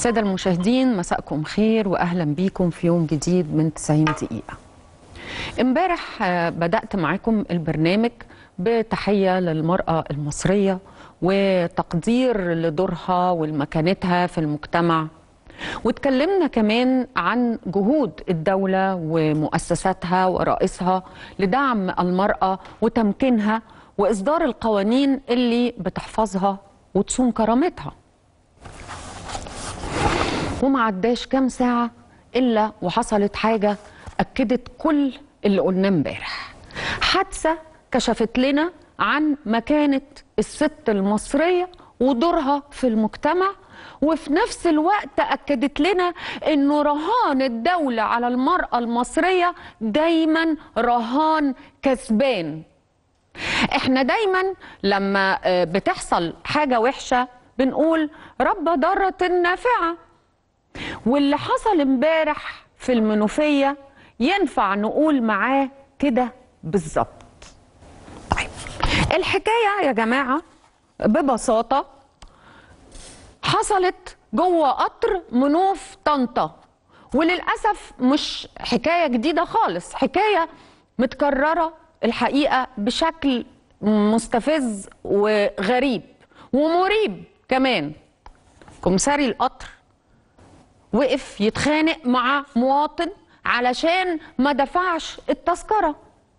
السادة المشاهدين مساءكم خير وأهلا بيكم في يوم جديد من 90 دقيقة امبارح آه، بدأت معاكم البرنامج بتحية للمرأة المصرية وتقدير لدورها ولمكانتها في المجتمع واتكلمنا كمان عن جهود الدولة ومؤسساتها ورئيسها لدعم المرأة وتمكينها وإصدار القوانين اللي بتحفظها وتصون كرامتها وما عداش كام ساعة إلا وحصلت حاجة أكدت كل اللي قلناه امبارح حادثة كشفت لنا عن مكانة الست المصرية ودورها في المجتمع وفي نفس الوقت أكدت لنا أنه رهان الدولة على المرأة المصرية دايما رهان كسبان احنا دايما لما آه، بتحصل حاجة وحشة بنقول رب ضارة نافعة واللي حصل امبارح في المنوفية ينفع نقول معاه كده بالظبط طيب الحكاية يا جماعة ببساطة حصلت جوه قطر منوف طنطا وللأسف مش حكاية جديدة خالص حكاية متكررة الحقيقة بشكل مستفز وغريب ومريب كمان كمساري القطر وقف يتخانق مع مواطن علشان ما دفعش التذكرة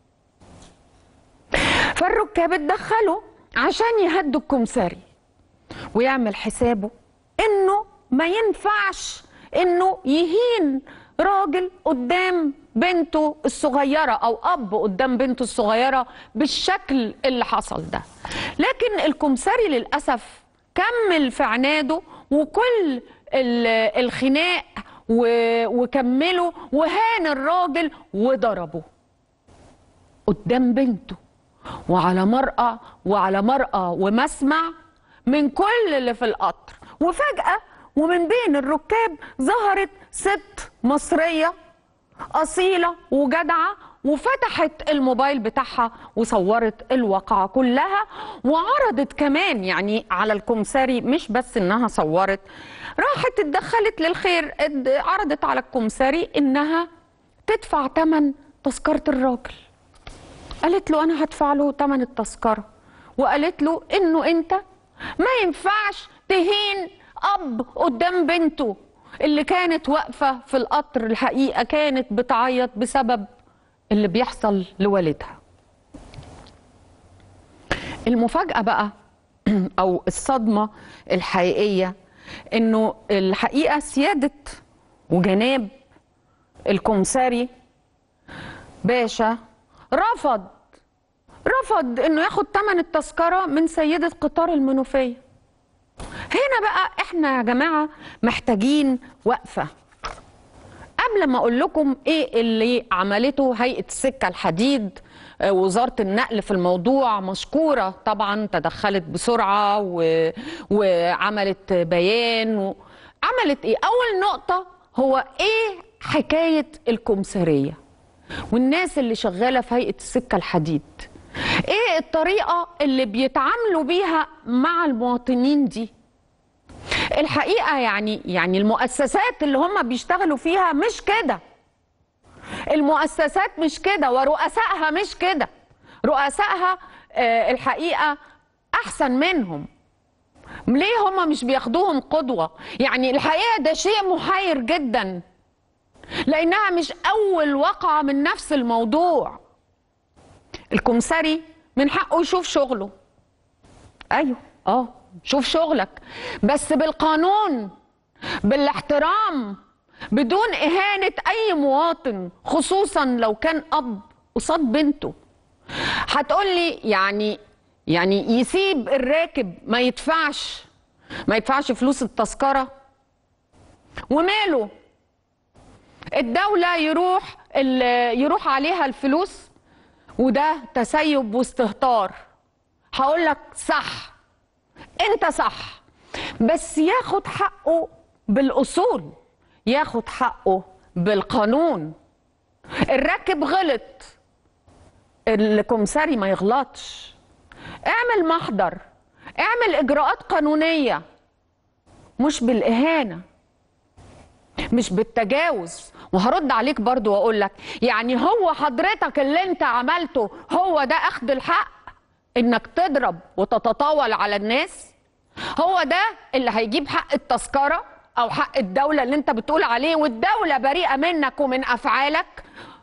فالركاب اتدخلوا عشان يهدوا الكمساري ويعمل حسابه انه ما ينفعش انه يهين راجل قدام بنته الصغيرة او اب قدام بنته الصغيرة بالشكل اللي حصل ده لكن الكمساري للأسف كمل في عناده وكل ال- الخناق و- وكمله وهان الراجل وضربه قدام بنته وعلى مرأة وعلى مرأة ومسمع من كل اللي في القطر وفجأة ومن بين الركاب ظهرت ست مصرية أصيلة وجدعة وفتحت الموبايل بتاعها وصورت الواقعة كلها وعرضت كمان يعني على الكمساري مش بس انها صورت راحت اتدخلت للخير اد- عرضت على الكمساري انها تدفع تمن تذكرة الراجل قالت له انا هدفع له ثمن التذكره وقالت له انه انت ما ينفعش تهين اب قدام بنته اللي كانت واقفه في القطر الحقيقه كانت بتعيط بسبب اللي بيحصل لوالدها المفاجاه بقى او الصدمه الحقيقيه انه الحقيقه سياده وجناب الكمساري باشا رفض رفض انه ياخد ثمن التذكره من سيده قطار المنوفيه هنا بقى احنا يا جماعه محتاجين وقفه قبل ما اقول لكم ايه اللي عملته هيئه السكه الحديد آه، وزاره النقل في الموضوع مشكوره طبعا تدخلت بسرعه و... وعملت بيان و... عملت ايه اول نقطه هو ايه حكايه الكمثريه والناس اللي شغاله في هيئه السكه الحديد ايه الطريقه اللي بيتعاملوا بيها مع المواطنين دي الحقيقه يعني يعني المؤسسات اللي هم بيشتغلوا فيها مش كده المؤسسات مش كده ورؤسائها مش كده رؤسائها آه، الحقيقه احسن منهم ليه هم مش بياخدوهم قدوه يعني الحقيقه ده شيء محير جدا لانها مش اول وقعه من نفس الموضوع الكمساري من حقه يشوف شغله ايوه اه شوف شغلك بس بالقانون بالاحترام بدون اهانه اي مواطن خصوصا لو كان اب قصاد بنته هتقولي يعني يعني يسيب الراكب ما يدفعش ما يدفعش فلوس التذكره وماله الدولة يروح ال- يروح عليها الفلوس وده تسيب واستهتار هقول لك صح انت صح بس ياخد حقه بالاصول ياخد حقه بالقانون الراكب غلط الكمساري ما يغلطش اعمل محضر اعمل اجراءات قانونيه مش بالاهانه مش بالتجاوز وهرد عليك برضو واقول لك يعني هو حضرتك اللي انت عملته هو ده اخذ الحق انك تضرب وتتطاول على الناس هو ده اللي هيجيب حق التذكره او حق الدوله اللي انت بتقول عليه والدوله بريئه منك ومن افعالك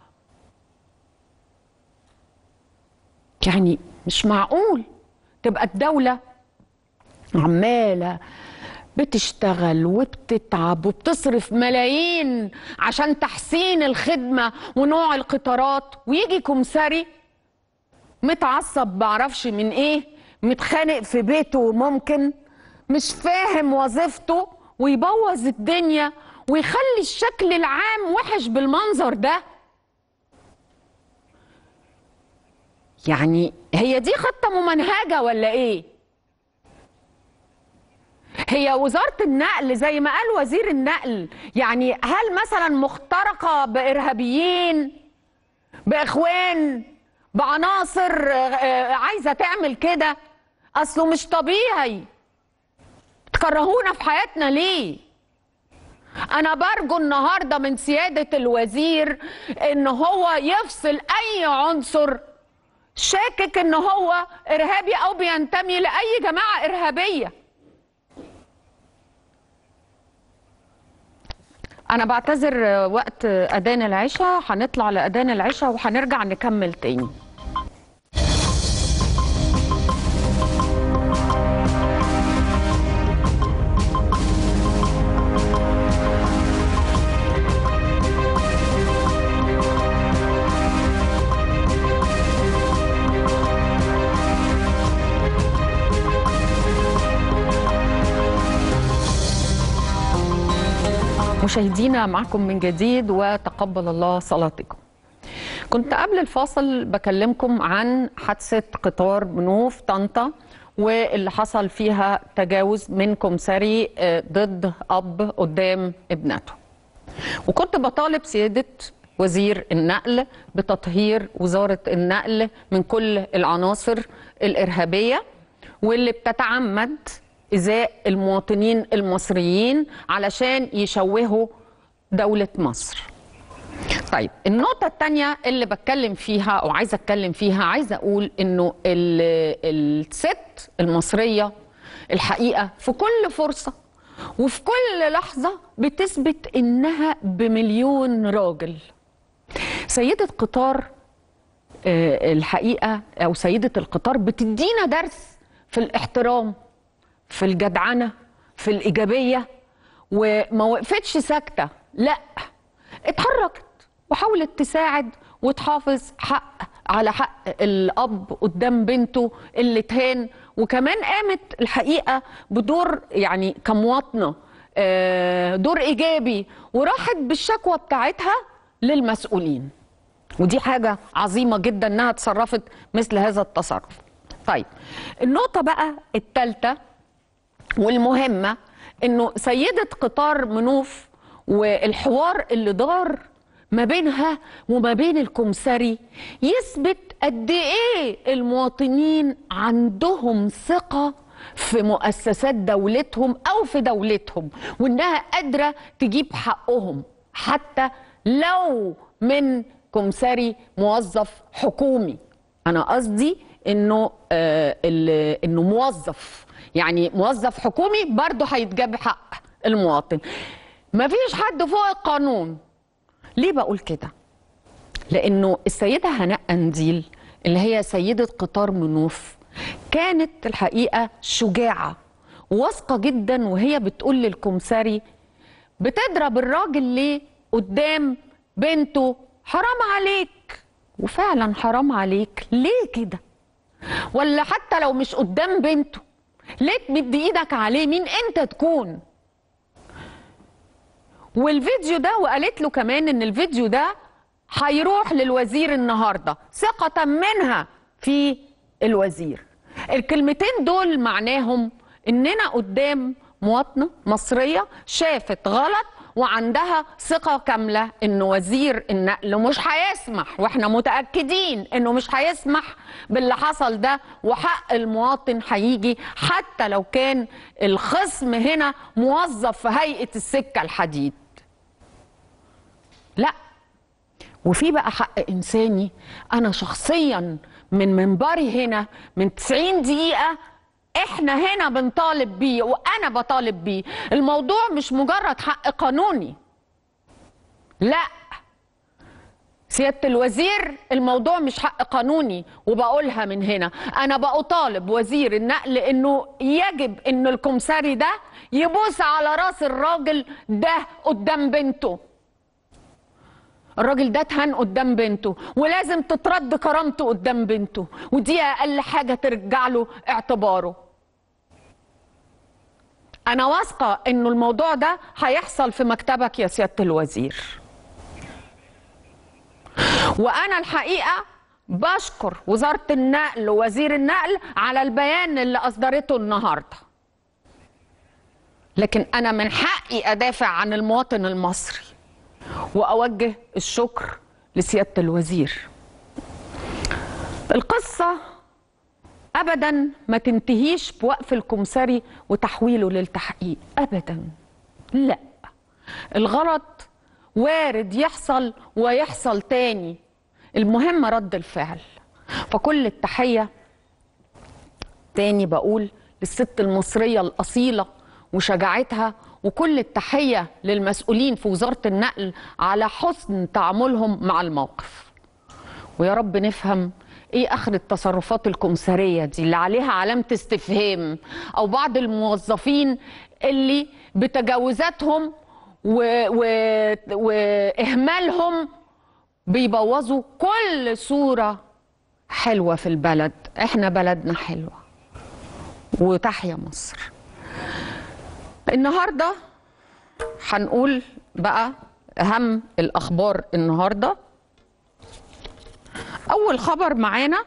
يعني مش معقول تبقى الدوله عماله بتشتغل وبتتعب وبتصرف ملايين عشان تحسين الخدمه ونوع القطارات ويجي كمساري متعصب بعرفش من ايه متخانق في بيته ممكن مش فاهم وظيفته ويبوظ الدنيا ويخلي الشكل العام وحش بالمنظر ده يعني هي دي خطة ممنهجة ولا ايه هي وزارة النقل زي ما قال وزير النقل يعني هل مثلا مخترقة بإرهابيين بإخوان بعناصر عايزة تعمل كده أصله مش طبيعي تكرهونا في حياتنا ليه انا برجو النهارده من سياده الوزير ان هو يفصل اي عنصر شاكك ان هو ارهابي او بينتمي لاي جماعه ارهابيه انا بعتذر وقت اذان العشاء هنطلع لاذان العشاء وهنرجع نكمل تاني مشاهدينا معكم من جديد وتقبل الله صلاتكم كنت قبل الفاصل بكلمكم عن حادثة قطار منوف طنطا واللي حصل فيها تجاوز من كمساري ضد أب قدام ابنته وكنت بطالب سيادة وزير النقل بتطهير وزارة النقل من كل العناصر الإرهابية واللي بتتعمد إزاء المواطنين المصريين علشان يشوهوا دولة مصر طيب النقطة الثانية اللي بتكلم فيها أو عايزة أتكلم فيها عايزة أقول إنه الست المصرية الحقيقة في كل فرصة وفي كل لحظة بتثبت إنها بمليون راجل سيدة قطار الحقيقة أو سيدة القطار بتدينا درس في الاحترام في الجدعنة في الإيجابية وما وقفتش ساكتة لا اتحركت وحاولت تساعد وتحافظ حق على حق الأب قدام بنته اللي تهان وكمان قامت الحقيقة بدور يعني كمواطنة دور إيجابي وراحت بالشكوى بتاعتها للمسؤولين ودي حاجة عظيمة جدا انها تصرفت مثل هذا التصرف طيب النقطة بقى الثالثة والمهمة انه سيدة قطار منوف والحوار اللي دار ما بينها وما بين الكمساري يثبت قد ايه المواطنين عندهم ثقة في مؤسسات دولتهم او في دولتهم وانها قادرة تجيب حقهم حتى لو من كمساري موظف حكومي انا قصدي انه آه انه موظف يعني موظف حكومي برضه هيتجاب حق المواطن مفيش حد فوق القانون ليه بقول كده لانه السيده هناء انديل اللي هي سيده قطار منوف كانت الحقيقه شجاعه واثقه جدا وهي بتقول للكمساري بتضرب الراجل ليه قدام بنته حرام عليك وفعلا حرام عليك ليه كده ولا حتى لو مش قدام بنته ليه تمد ايدك عليه مين انت تكون والفيديو ده وقالت له كمان ان الفيديو ده هيروح للوزير النهارده ثقة منها في الوزير الكلمتين دول معناهم اننا قدام مواطنة مصرية شافت غلط وعندها ثقة كاملة ان وزير النقل مش هيسمح واحنا متأكدين انه مش هيسمح باللي حصل ده وحق المواطن هيجي حتى لو كان الخصم هنا موظف في هيئة السكة الحديد لا وفي بقى حق انساني انا شخصيا من منبري هنا من 90 دقيقه احنا هنا بنطالب بيه وانا بطالب بيه الموضوع مش مجرد حق قانوني لا سيادة الوزير الموضوع مش حق قانوني وبقولها من هنا أنا بطالب وزير النقل إنه يجب إن الكمساري ده يبوس على راس الراجل ده قدام بنته الراجل ده اتهان قدام بنته ولازم تترد كرامته قدام بنته ودي أقل حاجة ترجع له اعتباره أنا واثقة إنه الموضوع ده هيحصل في مكتبك يا سيادة الوزير وانا الحقيقه بشكر وزاره النقل ووزير النقل على البيان اللي اصدرته النهارده لكن انا من حقي ادافع عن المواطن المصري واوجه الشكر لسياده الوزير القصه ابدا ما تنتهيش بوقف الكمساري وتحويله للتحقيق ابدا لا الغلط وارد يحصل ويحصل تاني المهم رد الفعل فكل التحية تاني بقول للست المصرية الأصيلة وشجاعتها وكل التحية للمسؤولين في وزارة النقل على حسن تعاملهم مع الموقف ويا رب نفهم ايه اخر التصرفات الكمساريه دي اللي عليها علامه استفهام او بعض الموظفين اللي بتجاوزاتهم و... و... واهمالهم بيبوظوا كل صوره حلوه في البلد احنا بلدنا حلوه وتحيا مصر النهارده هنقول بقى اهم الاخبار النهارده اول خبر معانا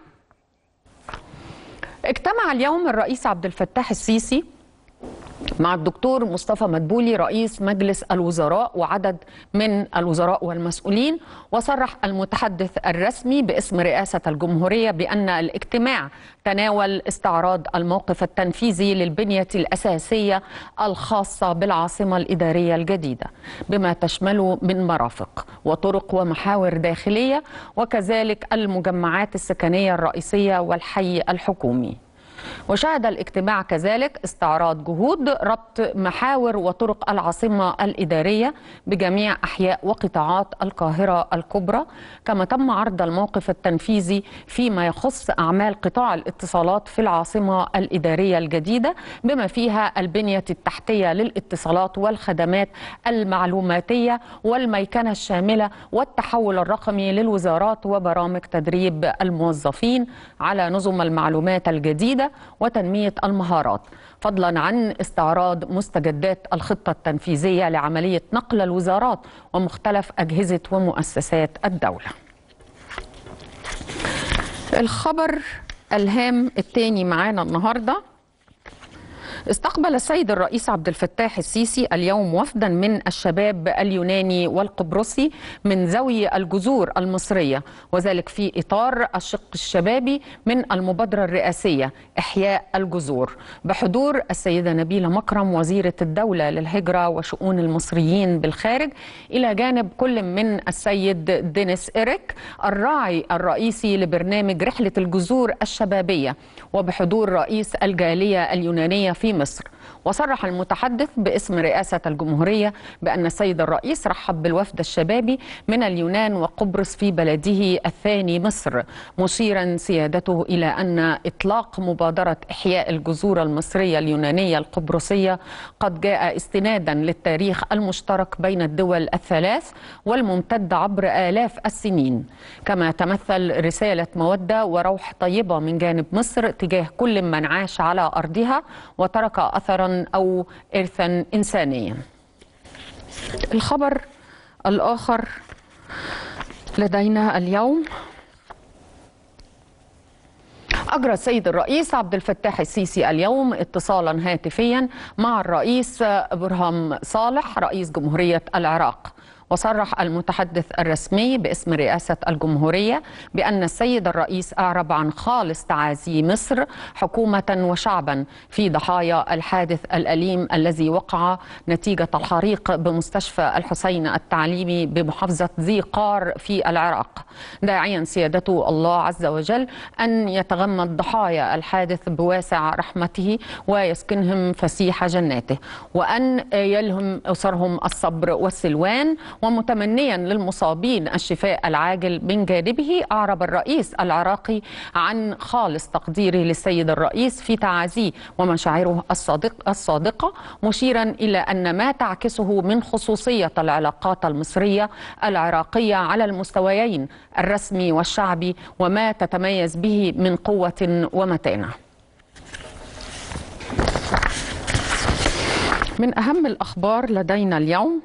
اجتمع اليوم الرئيس عبد الفتاح السيسي مع الدكتور مصطفى مدبولي رئيس مجلس الوزراء وعدد من الوزراء والمسؤولين وصرح المتحدث الرسمي باسم رئاسة الجمهورية بأن الاجتماع تناول استعراض الموقف التنفيذي للبنية الأساسية الخاصة بالعاصمة الإدارية الجديدة بما تشمله من مرافق وطرق ومحاور داخلية وكذلك المجمعات السكنية الرئيسية والحي الحكومي وشهد الاجتماع كذلك استعراض جهود ربط محاور وطرق العاصمة الإدارية بجميع أحياء وقطاعات القاهرة الكبرى كما تم عرض الموقف التنفيذي فيما يخص أعمال قطاع الاتصالات في العاصمة الإدارية الجديدة بما فيها البنية التحتية للاتصالات والخدمات المعلوماتية والميكنة الشاملة والتحول الرقمي للوزارات وبرامج تدريب الموظفين على نظم المعلومات الجديدة وتنمية المهارات فضلا عن استعراض مستجدات الخطة التنفيذية لعملية نقل الوزارات ومختلف أجهزة ومؤسسات الدولة الخبر الهام الثاني معانا النهارده استقبل السيد الرئيس عبد الفتاح السيسي اليوم وفدا من الشباب اليوناني والقبرصي من ذوي الجذور المصريه وذلك في اطار الشق الشبابي من المبادره الرئاسيه احياء الجذور بحضور السيده نبيله مكرم وزيره الدوله للهجره وشؤون المصريين بالخارج الى جانب كل من السيد دينيس إيريك الراعي الرئيسي لبرنامج رحله الجذور الشبابيه وبحضور رئيس الجاليه اليونانيه في مصر وصرح المتحدث باسم رئاسة الجمهورية بأن السيد الرئيس رحب بالوفد الشبابي من اليونان وقبرص في بلده الثاني مصر مشيرا سيادته إلى أن إطلاق مبادرة إحياء الجذور المصرية اليونانية القبرصية قد جاء استنادا للتاريخ المشترك بين الدول الثلاث والممتد عبر آلاف السنين كما تمثل رسالة مودة وروح طيبة من جانب مصر تجاه كل من عاش على أرضها وترك أثرا أو إرثا إنسانيا الخبر الآخر لدينا اليوم أجرى السيد الرئيس عبد الفتاح السيسي اليوم اتصالا هاتفيا مع الرئيس برهام صالح رئيس جمهورية العراق وصرح المتحدث الرسمي باسم رئاسة الجمهورية بأن السيد الرئيس أعرب عن خالص تعازي مصر حكومة وشعبا في ضحايا الحادث الأليم الذي وقع نتيجة الحريق بمستشفى الحسين التعليمي بمحافظة ذي قار في العراق داعيا سيادته الله عز وجل أن يتغمد ضحايا الحادث بواسع رحمته ويسكنهم فسيح جناته وأن يلهم أسرهم الصبر والسلوان ومتمنيا للمصابين الشفاء العاجل من جانبه أعرب الرئيس العراقي عن خالص تقديره للسيد الرئيس في تعازيه ومشاعره الصادق الصادقة مشيرا إلى أن ما تعكسه من خصوصية العلاقات المصرية العراقية على المستويين الرسمي والشعبي وما تتميز به من قوة ومتانة من أهم الأخبار لدينا اليوم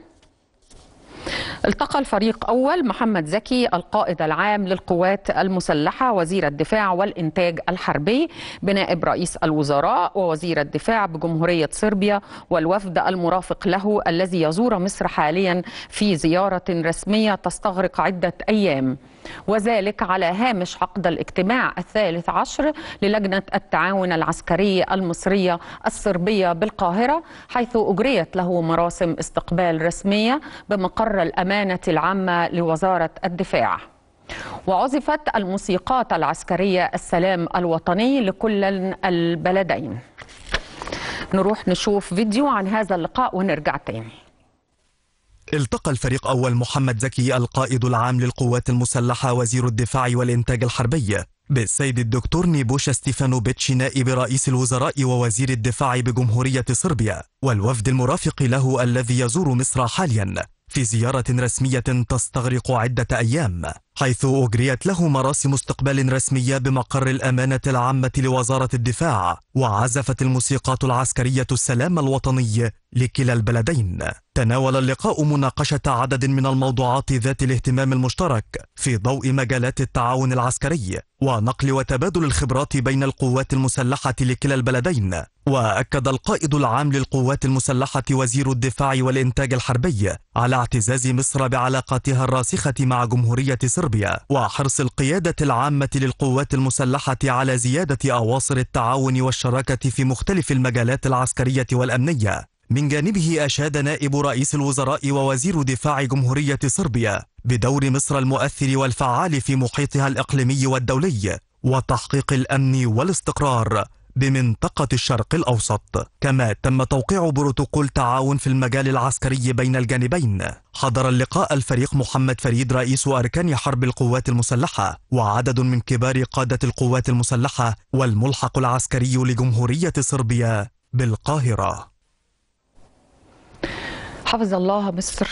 التقى الفريق أول محمد زكي القائد العام للقوات المسلحة وزير الدفاع والإنتاج الحربي بنائب رئيس الوزراء ووزير الدفاع بجمهورية صربيا والوفد المرافق له الذي يزور مصر حاليا في زيارة رسمية تستغرق عدة أيام وذلك على هامش عقد الاجتماع الثالث عشر للجنة التعاون العسكري المصرية الصربية بالقاهرة حيث أجريت له مراسم استقبال رسمية بمقر الأمانة العامة لوزارة الدفاع وعزفت الموسيقات العسكرية السلام الوطني لكل البلدين نروح نشوف فيديو عن هذا اللقاء ونرجع تاني التقى الفريق أول محمد زكي القائد العام للقوات المسلحة وزير الدفاع والإنتاج الحربي بالسيد الدكتور نيبوشا ستيفانوفيتش نائب رئيس الوزراء ووزير الدفاع بجمهورية صربيا والوفد المرافق له الذي يزور مصر حاليا في زيارة رسمية تستغرق عدة أيام حيث أجريت له مراسم استقبال رسمية بمقر الأمانة العامة لوزارة الدفاع وعزفت الموسيقات العسكرية السلام الوطني لكلا البلدين تناول اللقاء مناقشة عدد من الموضوعات ذات الاهتمام المشترك في ضوء مجالات التعاون العسكري ونقل وتبادل الخبرات بين القوات المسلحة لكلا البلدين وأكد القائد العام للقوات المسلحة وزير الدفاع والإنتاج الحربي على اعتزاز مصر بعلاقاتها الراسخة مع جمهورية صربيا وحرص القيادة العامة للقوات المسلحة على زيادة أواصر التعاون والشراكة في مختلف المجالات العسكرية والأمنية من جانبه أشاد نائب رئيس الوزراء ووزير دفاع جمهورية صربيا بدور مصر المؤثر والفعال في محيطها الإقليمي والدولي وتحقيق الأمن والاستقرار بمنطقة الشرق الأوسط كما تم توقيع بروتوكول تعاون في المجال العسكري بين الجانبين حضر اللقاء الفريق محمد فريد رئيس أركان حرب القوات المسلحة وعدد من كبار قادة القوات المسلحة والملحق العسكري لجمهورية صربيا بالقاهرة حفظ الله مصر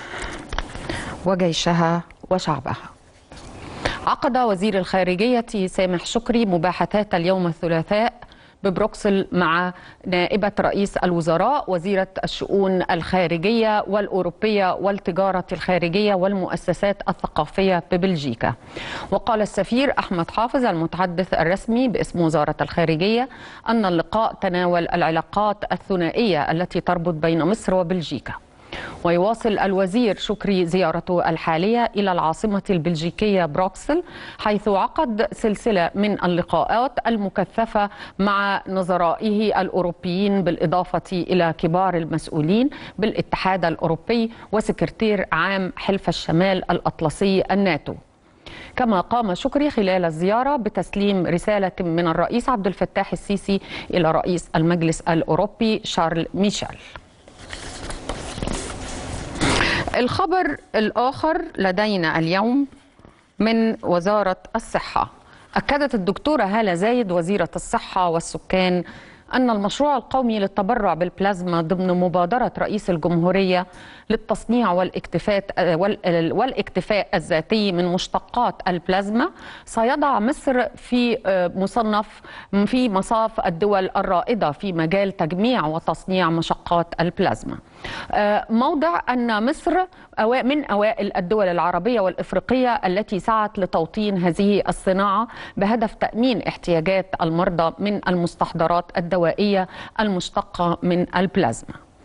وجيشها وشعبها عقد وزير الخارجية سامح شكري مباحثات اليوم الثلاثاء ببروكسل مع نائبة رئيس الوزراء وزيرة الشؤون الخارجية والأوروبية والتجارة الخارجية والمؤسسات الثقافية ببلجيكا وقال السفير أحمد حافظ المتحدث الرسمي باسم وزارة الخارجية أن اللقاء تناول العلاقات الثنائية التي تربط بين مصر وبلجيكا ويواصل الوزير شكري زيارته الحالية إلى العاصمة البلجيكية بروكسل حيث عقد سلسلة من اللقاءات المكثفة مع نظرائه الأوروبيين بالإضافة إلى كبار المسؤولين بالاتحاد الأوروبي وسكرتير عام حلف الشمال الأطلسي الناتو كما قام شكري خلال الزيارة بتسليم رسالة من الرئيس عبد الفتاح السيسي إلى رئيس المجلس الأوروبي شارل ميشيل الخبر الآخر لدينا اليوم من وزارة الصحة أكدت الدكتورة هالة زايد وزيرة الصحة والسكان أن المشروع القومي للتبرع بالبلازما ضمن مبادرة رئيس الجمهورية للتصنيع والاكتفاء والاكتفاء الذاتي من مشتقات البلازما سيضع مصر في مصنف في مصاف الدول الرائدة في مجال تجميع وتصنيع مشقات البلازما. موضع أن مصر من أوائل الدول العربية والإفريقية التي سعت لتوطين هذه الصناعة بهدف تأمين احتياجات المرضى من المستحضرات الدوائية المشتقة من البلازما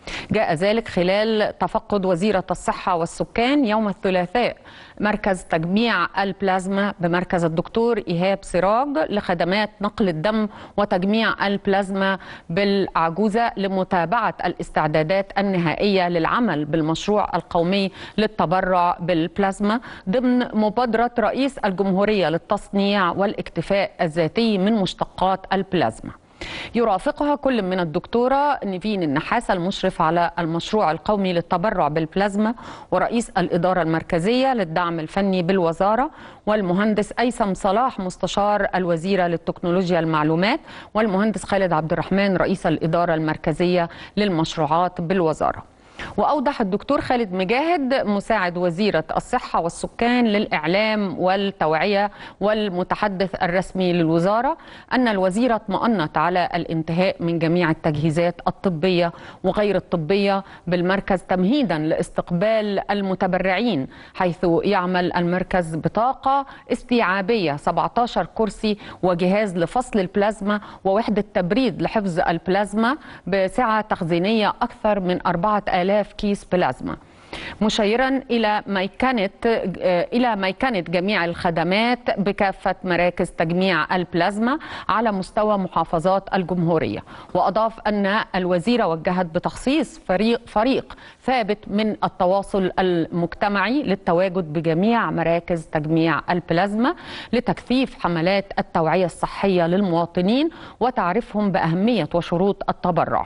جاء ذلك خلال تفقد وزيرة الصحة والسكان يوم الثلاثاء مركز تجميع البلازما بمركز الدكتور إيهاب سراج لخدمات نقل الدم وتجميع البلازما بالعجوزة لمتابعة الاستعدادات النهائية للعمل بالمشروع القومي للتبرع بالبلازما ضمن مبادرة رئيس الجمهورية للتصنيع والاكتفاء الذاتي من مشتقات البلازما يرافقها كل من الدكتورة نيفين النحاس المشرف على المشروع القومي للتبرع بالبلازما ورئيس الإدارة المركزية للدعم الفني بالوزارة والمهندس أيسم صلاح مستشار الوزيرة للتكنولوجيا المعلومات والمهندس خالد عبد الرحمن رئيس الإدارة المركزية للمشروعات بالوزارة وأوضح الدكتور خالد مجاهد مساعد وزيرة الصحة والسكان للإعلام والتوعية والمتحدث الرسمي للوزارة أن الوزيرة اطمأنت على الانتهاء من جميع التجهيزات الطبية وغير الطبية بالمركز تمهيدا لاستقبال المتبرعين حيث يعمل المركز بطاقة استيعابية 17 كرسي وجهاز لفصل البلازما ووحدة تبريد لحفظ البلازما بسعة تخزينية أكثر من 4000 كيس بلازما مشيرا الى ميكنه الى ميكنه جميع الخدمات بكافه مراكز تجميع البلازما على مستوى محافظات الجمهوريه واضاف ان الوزيره وجهت بتخصيص فريق فريق ثابت من التواصل المجتمعي للتواجد بجميع مراكز تجميع البلازما لتكثيف حملات التوعيه الصحيه للمواطنين وتعريفهم باهميه وشروط التبرع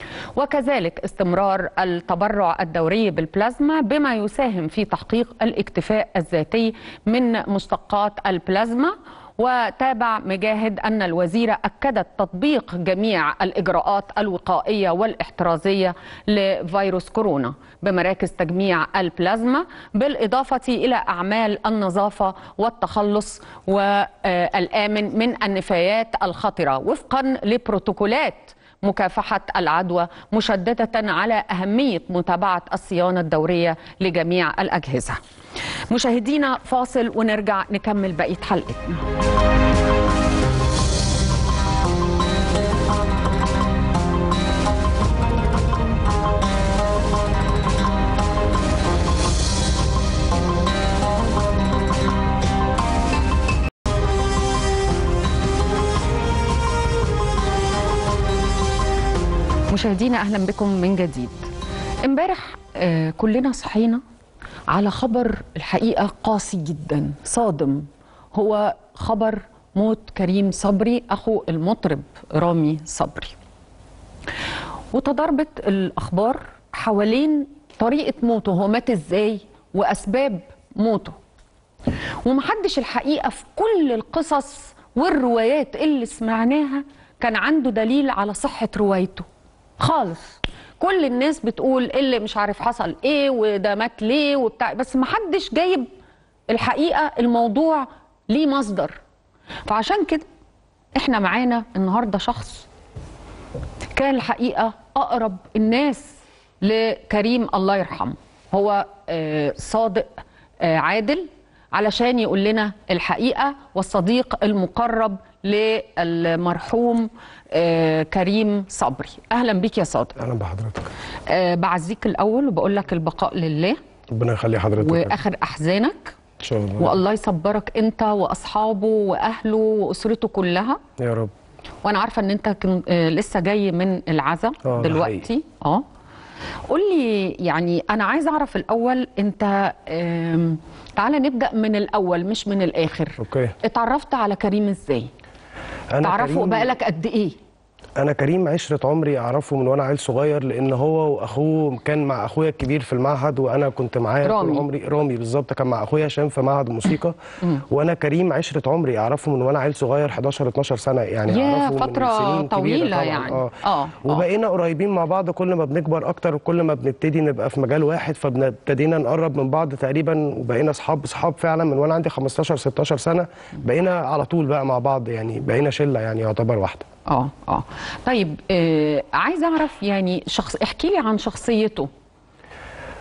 وكذلك استمرار التبرع الدوري بالبلازما بما يساهم في تحقيق الاكتفاء الذاتي من مشتقات البلازما وتابع مجاهد أن الوزيرة أكدت تطبيق جميع الإجراءات الوقائية والاحترازية لفيروس كورونا بمراكز تجميع البلازما بالإضافة إلى أعمال النظافة والتخلص والآمن من النفايات الخطرة وفقا لبروتوكولات مكافحة العدوى مشددة على أهمية متابعة الصيانة الدورية لجميع الأجهزة مشاهدينا فاصل ونرجع نكمل بقية حلقتنا مشاهدينا اهلا بكم من جديد امبارح آه كلنا صحينا على خبر الحقيقه قاسي جدا صادم هو خبر موت كريم صبري اخو المطرب رامي صبري وتضاربت الاخبار حوالين طريقه موته هو مات ازاي واسباب موته ومحدش الحقيقه في كل القصص والروايات اللي سمعناها كان عنده دليل على صحه روايته خالص كل الناس بتقول اللي مش عارف حصل ايه وده مات ليه وبتاع بس ما حدش جايب الحقيقه الموضوع ليه مصدر فعشان كده احنا معانا النهارده شخص كان الحقيقه اقرب الناس لكريم الله يرحمه هو آه صادق آه عادل علشان يقول لنا الحقيقه والصديق المقرب للمرحوم آه كريم صبري اهلا بيك يا صادق اهلا بحضرتك آه بعزيك الاول وبقول لك البقاء لله ربنا يخلي حضرتك واخر احزانك ان شاء الله والله يصبرك انت واصحابه واهله واسرته كلها يا رب وانا عارفه ان انت كن آه لسه جاي من العزا آه، ده دلوقتي حقيقي. اه قول لي يعني انا عايزه اعرف الاول انت آم، تعالى نبدا من الاول مش من الاخر اوكي اتعرفت على كريم ازاي انا تعرفه كريم بقالك قد ايه انا كريم عشره عمري اعرفه من وانا عيل صغير لان هو واخوه كان مع اخويا الكبير في المعهد وانا كنت معاه رامي. طول عمري رامي بالظبط كان مع اخويا هشام في معهد الموسيقى وانا كريم عشره عمري اعرفه من وانا عيل صغير 11 12 سنه يعني ياه، اعرفه من فترة سنين كبيرة طويلة طبعاً. يعني. اه, آه، آه. وبقينا قريبين مع بعض كل ما بنكبر اكتر وكل ما بنبتدي نبقى في مجال واحد فابتدينا نقرب من بعض تقريبا وبقينا اصحاب اصحاب فعلا من وانا عندي 15 16 سنه بقينا على طول بقى مع بعض يعني بقينا شله يعني يعتبر واحده اه اه طيب آه عايزه اعرف يعني شخص احكي لي عن شخصيته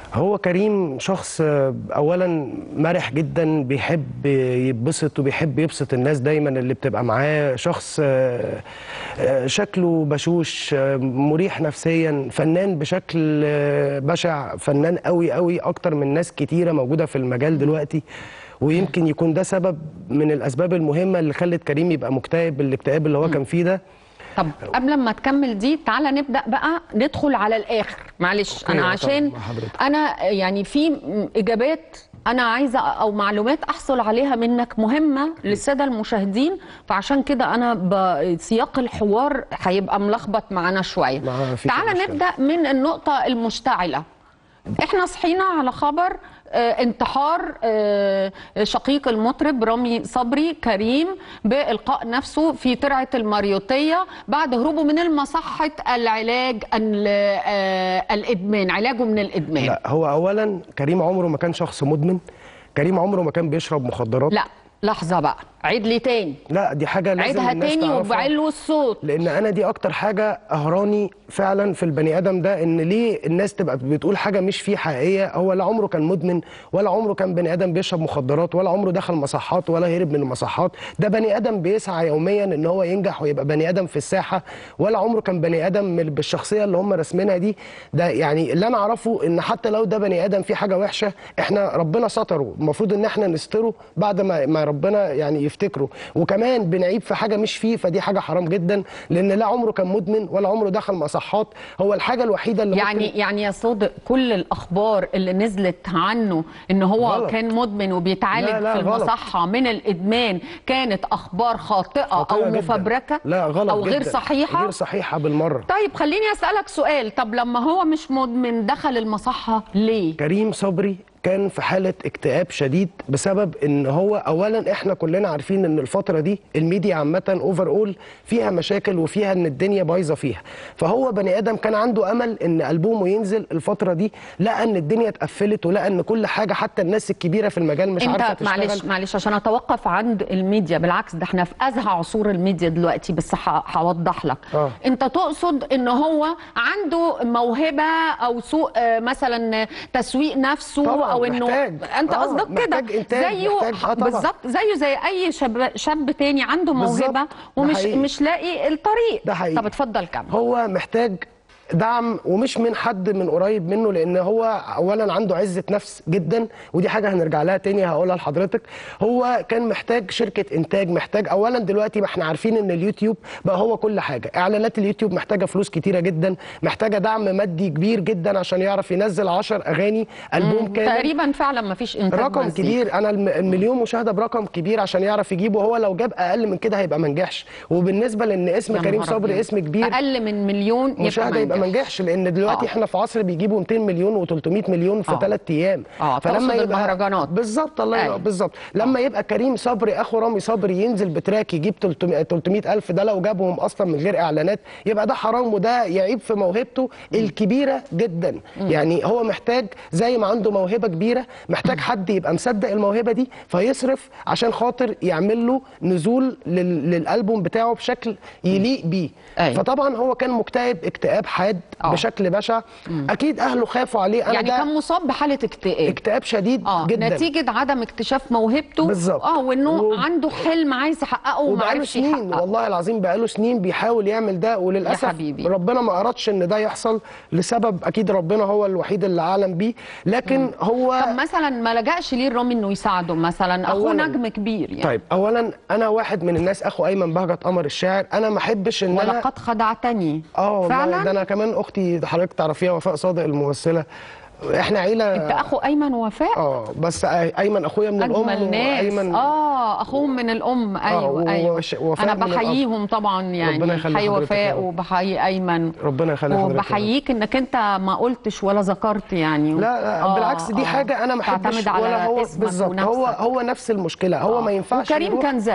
هو كريم شخص آه، اولا مرح جدا بيحب يتبسط وبيحب يبسط الناس دايما اللي بتبقى معاه شخص آه، آه، شكله بشوش آه، مريح نفسيا فنان بشكل آه، بشع فنان قوي قوي اكتر من ناس كتيره موجوده في المجال دلوقتي ويمكن يكون ده سبب من الاسباب المهمه اللي خلت كريم يبقى مكتئب الاكتئاب اللي هو كان فيه ده طب قبل ما تكمل دي تعالى نبدا بقى ندخل على الاخر معلش أوكي، انا طبعاً، عشان مع حضرتك. انا يعني في م- اجابات انا عايزه او معلومات احصل عليها منك مهمه للساده المشاهدين فعشان كده انا ب- سياق الحوار هيبقى ملخبط معانا شويه ما فيش تعالى مشكلة. نبدا من النقطه المشتعله احنا صحينا على خبر آه، انتحار آه، شقيق المطرب رامي صبري كريم بإلقاء نفسه في ترعة الماريوتية بعد هروبه من المصحة العلاج ال- آه، الإدمان علاجه من الإدمان لا هو اولا كريم عمره ما كان شخص مدمن كريم عمره ما كان بيشرب مخدرات لا لحظة بقى عيد لي تاني لا دي حاجه لازم عيدها الناس تاني تعرفها. وبعلو الصوت لان انا دي اكتر حاجه اهراني فعلا في البني ادم ده ان ليه الناس تبقى بتقول حاجه مش فيه حقيقيه هو لا عمره كان مدمن ولا عمره كان بني ادم بيشرب مخدرات ولا عمره دخل مصحات ولا هرب من المصحات ده بني ادم بيسعى يوميا ان هو ينجح ويبقى بني ادم في الساحه ولا عمره كان بني ادم من- بالشخصيه اللي هم راسمينها دي ده يعني اللي انا اعرفه ان حتى لو ده بني ادم فيه حاجه وحشه احنا ربنا ستره المفروض ان احنا نستره بعد ما ما ربنا يعني يفتكره وكمان بنعيب في حاجه مش فيه فدي حاجه حرام جدا لان لا عمره كان مدمن ولا عمره دخل مصحات هو الحاجه الوحيده اللي يعني ممكن يعني يا صادق كل الاخبار اللي نزلت عنه ان هو غلط. كان مدمن وبيتعالج لا، لا، في غلط. المصحه من الادمان كانت اخبار خاطئه, خطيرة او جداً. مفبركه لا غلط او غير جداً. صحيحه غير صحيحه بالمره طيب خليني اسالك سؤال طب لما هو مش مدمن دخل المصحه ليه كريم صبري كان في حالة اكتئاب شديد بسبب ان هو اولا احنا كلنا عارفين ان الفترة دي الميديا عامة اوفر اول فيها مشاكل وفيها ان الدنيا بايظة فيها فهو بني ادم كان عنده امل ان البومه ينزل الفترة دي لقى ان الدنيا اتقفلت ولقى ان كل حاجة حتى الناس الكبيرة في المجال مش عارفة انت تشتغل معلش معلش عشان اتوقف عند الميديا بالعكس ده احنا في ازهى عصور الميديا دلوقتي بس ه- هوضح لك آه. انت تقصد ان هو عنده موهبه او سوء آه، مثلا تسويق نفسه طبعاً، او انه محتاج. انت آه، قصدك كده محتاج إنتاج، زيه محتاج- آه، طبعاً. بالظبط زيه زي اي شاب شاب تاني عنده بالظبط، موهبه ده ومش حقيقي. مش لاقي الطريق ده حقيقي. طب اتفضل كمل هو محتاج دعم ومش من حد من قريب منه لان هو اولا عنده عزه نفس جدا ودي حاجه هنرجع لها تاني هقولها لحضرتك هو كان محتاج شركه انتاج محتاج اولا دلوقتي ما احنا عارفين ان اليوتيوب بقى هو كل حاجه اعلانات اليوتيوب محتاجه فلوس كتيره جدا محتاجه دعم مادي كبير جدا عشان يعرف ينزل 10 اغاني البوم كامل تقريبا فعلا ما فيش انتاج رقم مزيكا. كبير انا الم- المليون مشاهده برقم كبير عشان يعرف يجيبه هو لو جاب اقل من كده هيبقى ما نجحش وبالنسبه لان اسم يا كريم نهار صبري أبيض. اسم كبير اقل من مليون يبقى مشاهده يبقى ما منجح. نجحش لان دلوقتي آه. احنا في عصر بيجيبوا 200 مليون و300 مليون في آه. ثلاث ايام آه، تقصد المهرجانات. بالظبط الله أيوة. ينور بالظبط لما يبقى كريم صبري اخو رامي صبري ينزل بتراك يجيب 300 300 الف ده لو جابهم اصلا من غير اعلانات يبقى ده حرام وده يعيب في موهبته الكبيره جدا يعني هو محتاج زي ما عنده موهبه كبيره محتاج حد يبقى مصدق الموهبه دي فيصرف عشان خاطر يعمل له نزول لل- للالبوم بتاعه بشكل يليق بيه أيوة. فطبعا هو كان مكتئب اكتئاب حاد آه. بشكل بشع اكيد اهله خافوا عليه انا يعني ده كان مصاب بحاله اكتئاب اكتئاب شديد اه جدا نتيجه عدم اكتشاف موهبته بالظبط. اه وانه و- عنده حلم عايز يحققه وما وبقاله عرفش سنين يحققه والله العظيم بقاله سنين بيحاول يعمل ده وللاسف يا حبيبي. ربنا ما ارادش ان ده يحصل لسبب اكيد ربنا هو الوحيد اللي اعلم بيه لكن هو طب مثلا ما لجاش ليه الرامي انه يساعده مثلا اخوه أولاً- نجم كبير يعني طيب اولا انا واحد من الناس اخو ايمن بهجت قمر الشاعر انا ما احبش ان انا ولقد خدعتني اه والله فعلا ده انا كمان اختي حضرتك تعرفيها وفاء صادق الممثله احنا عيله انت اخو ايمن ووفاء اه بس ايمن اخويا من الام اجمل ناس وايمن اه اخوهم من الام ايوه ايوه وش- وفاء انا من الأب. بحييهم طبعا ربنا يعني يخلي بحيي حضرتك يا وفاء رب. وبحيي ايمن ربنا يخلي حضرتك يا رب. وبحييك انك انت ما قلتش ولا ذكرت يعني لا, لا آه، بالعكس دي آه. حاجه انا ما احبش تعتمد على ولا هو اسمك بالظبط هو ونفسك. هو نفس المشكله هو ما ينفعش وكريم يروح- كان زيك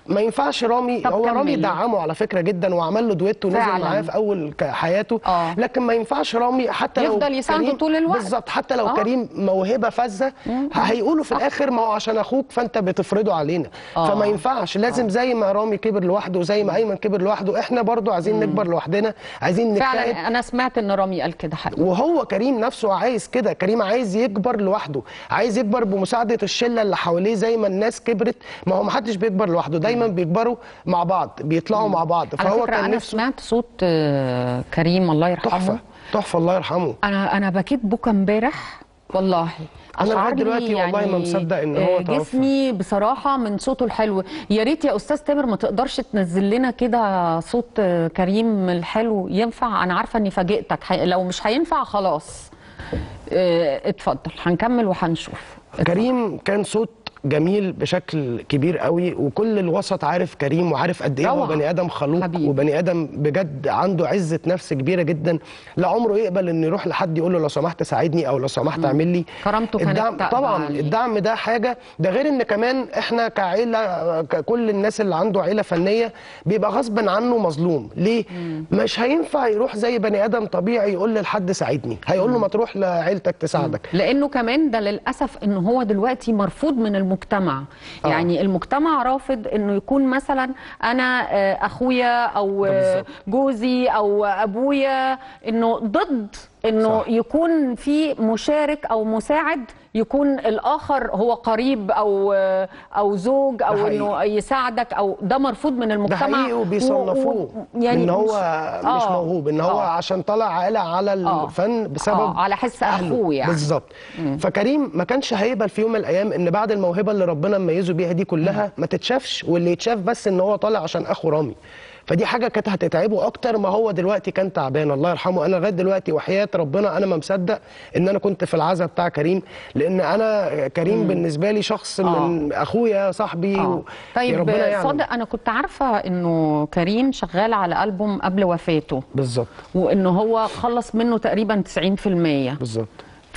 ما ينفعش رامي طب هو رامي كملي. دعمه على فكره جدا وعمل له دويتو ونزل فعلاً. معاه في اول ك- حياته آه. لكن ما ينفعش رامي حتى لو يفضل يساعده كريم- طول الوقت. بالظبط حتى لو آه. كريم موهبه فذه هيقولوا في الاخر ما هو عشان اخوك فانت بتفرضه علينا آه. فما ينفعش لازم زي ما رامي كبر لوحده وزي ما ايمن كبر لوحده احنا برضو عايزين نكبر لوحدنا عايزين نجتهد فعلا انا سمعت ان رامي قال كده حقيقي وهو كريم نفسه عايز كده كريم عايز يكبر لوحده عايز يكبر بمساعده الشله اللي حواليه زي ما الناس كبرت ما هو ما حدش بيكبر لوحده دايما بيكبروا مع بعض بيطلعوا مع بعض على فهو فكره كان انا نفسه سمعت صوت آه، كريم الله يرحمه تحفه تحفه الله يرحمه انا انا بكيت بكى امبارح والله أنا لغاية أشعرني دلوقتي والله ما مصدق إن هو آه، توفى. جسمي بصراحه من صوته الحلو يا ريت يا استاذ تامر ما تقدرش تنزل لنا كده صوت آه، كريم الحلو ينفع انا عارفه اني فاجئتك حي- لو مش هينفع خلاص آه، اتفضل هنكمل وهنشوف اتفضل. كريم كان صوت جميل بشكل كبير قوي وكل الوسط عارف كريم وعارف قد ايه هو روعة. بني ادم خلوق حبيبي. وبني ادم بجد عنده عزه نفس كبيره جدا لا عمره يقبل انه يروح لحد يقول له لو سمحت ساعدني او لو سمحت اعمل لي كرامته كانت الدعم تقبل طبعا عليه. الدعم ده حاجه ده غير ان كمان احنا كعيله كل الناس اللي عنده عيله فنيه بيبقى غصب عنه مظلوم ليه مش هينفع يروح زي بني ادم طبيعي يقول لحد ساعدني هيقول له ما تروح لعيلتك تساعدك لانه كمان ده للاسف ان هو دلوقتي مرفوض من المجتمع آه. يعني المجتمع رافض انه يكون مثلا انا آه، اخويا او ده آه، بالظبط. جوزي او ابويا انه ضد انه صح. يكون في مشارك او مساعد يكون الاخر هو قريب او آه، او زوج او حقيقي. انه يساعدك او ده مرفوض من ده المجتمع حقيقي وبيصنفوه و- و- يعني ان هو مش- مش آه. موهوب ان هو آه. عشان طلع عالة على الفن بسبب آه، على حس أهله. أخوه يعني. بالظبط فكريم ما كانش هيقبل في يوم من الايام ان بعد الموهبه اللي ربنا مميزه بيها دي كلها ما تتشافش واللي يتشاف بس ان هو طالع عشان اخو رامي فدي حاجه كانت هتتعبه اكتر ما هو دلوقتي كان تعبان الله يرحمه انا لغايه دلوقتي وحياه ربنا انا ما مصدق ان انا كنت في العزا بتاع كريم لان انا كريم بالنسبه لي شخص من اخويا صاحبي آه. و... طيب ربنا يعلم. صادق انا كنت عارفه انه كريم شغال على البوم قبل وفاته بالظبط وانه هو خلص منه تقريبا 90% بالظبط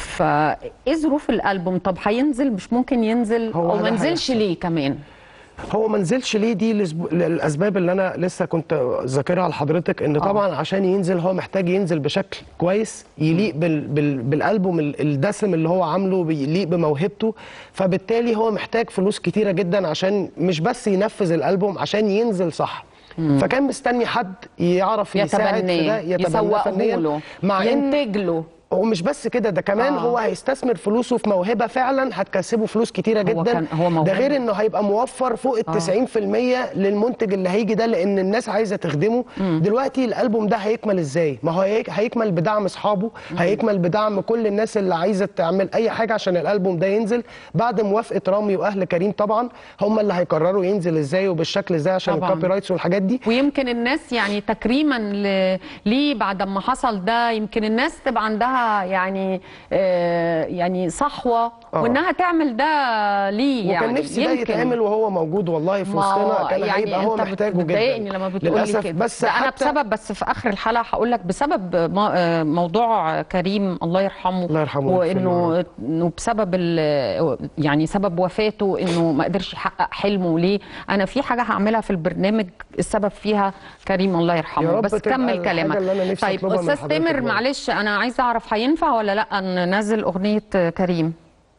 فايه ظروف الالبوم طب هينزل مش ممكن ينزل هو او ده ما نزلش هيحصل. ليه كمان هو ما نزلش ليه دي لسب- للاسباب اللي انا لسه كنت ذاكرها لحضرتك ان طبعا عشان ينزل هو محتاج ينزل بشكل كويس يليق بال بال بالالبوم ال- الدسم اللي هو عامله بيليق بموهبته فبالتالي هو محتاج فلوس كتيره جدا عشان مش بس ينفذ الالبوم عشان ينزل صح فكان مستني حد يعرف يساعد في ده يتبناه يتبناه يسوقه فنيا له مع ان ينتج له ومش بس كده ده كمان آه. آه. هو هيستثمر فلوسه في موهبه فعلا هتكسبه فلوس كتيره هو جدا كان- هو موهوب. ده غير انه هيبقى موفر فوق ال 90% للمنتج اللي هيجي ده لان الناس عايزه تخدمه دلوقتي الالبوم ده هيكمل ازاي ما هو هيك- هيكمل بدعم اصحابه هيكمل بدعم كل الناس اللي عايزه تعمل اي حاجه عشان الالبوم ده ينزل بعد موافقه رامي واهل كريم طبعا هم اللي هيقرروا ينزل ازاي وبالشكل ازاي عشان طبعاً. الكوبي رايتس والحاجات دي ويمكن الناس يعني تكريما ل... ليه بعد ما حصل ده يمكن الناس تبقى عندها يعني آه يعني صحوه آه. وانها تعمل ده ليه وكان يعني نفسي ده يمكن. يتعمل وهو موجود والله في ما وسطنا كان يعني هيبقى هو انت محتاجه جدا بتضايقني لما بتقولي للاسف كده بس ده انا حتى بسبب بس في اخر الحلقه هقول لك بسبب ما- آه، موضوع كريم الله يرحمه الله يرحمه ويغفر له وانه يا انه بسبب ال- يعني سبب وفاته انه ما قدرش يحقق حلمه ليه انا في حاجه هعملها في البرنامج السبب فيها كريم الله يا يرحمه رب بس تبقى كمل الحاجة كلامك اللي أنا نفسي طيب أطلبها من استاذ حضرتك تامر برضه. معلش انا عايزه اعرف هينفع ولا لا ننزل اغنيه كريم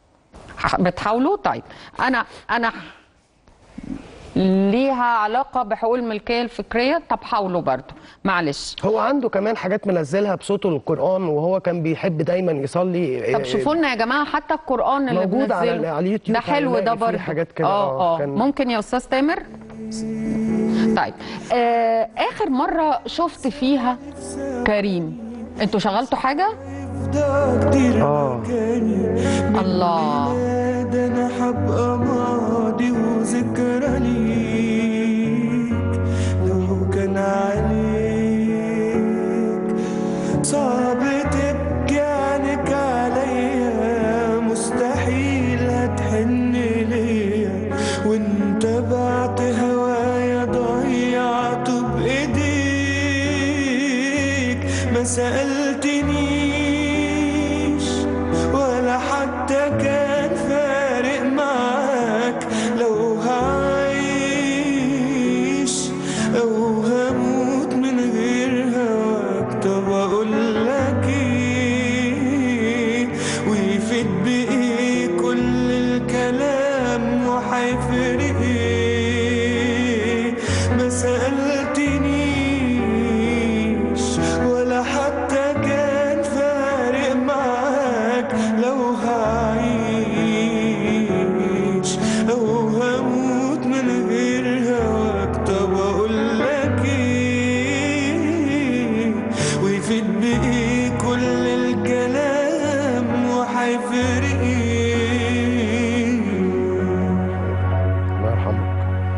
ح- بتحاولوا طيب انا انا ليها علاقه بحقوق الملكيه الفكريه طب حاولوا برضو معلش هو عنده كمان حاجات منزلها بصوته القرآن وهو كان بيحب دايما يصلي طب شوفوا لنا يا جماعه حتى القران اللي موجود على- بنزله على اليوتيوب ده حلو هنلاقي ده فيه برضه حاجات كده، اه آه، اه كان- ممكن يا استاذ تامر طيب آه اخر مره شفت فيها كريم انتوا شغلتوا حاجه ده كتير آه. مكاني الله ده انا حبقى ماضي وذكرى ليك لو كان عليك صعب تبكي عنك عليا مستحيل هتحن ليا وانت بعت هوايا ضيعته بايديك ما سألتنيش ولا حتى كان فارق معاك لو هعيش سألتنيش ولا حتى كان فارق معاك لو هعيش أو هموت من غير هواك طب أقول لك إيه ويفيد بإيه كل الكلام وهيفرق إيه الله يرحمه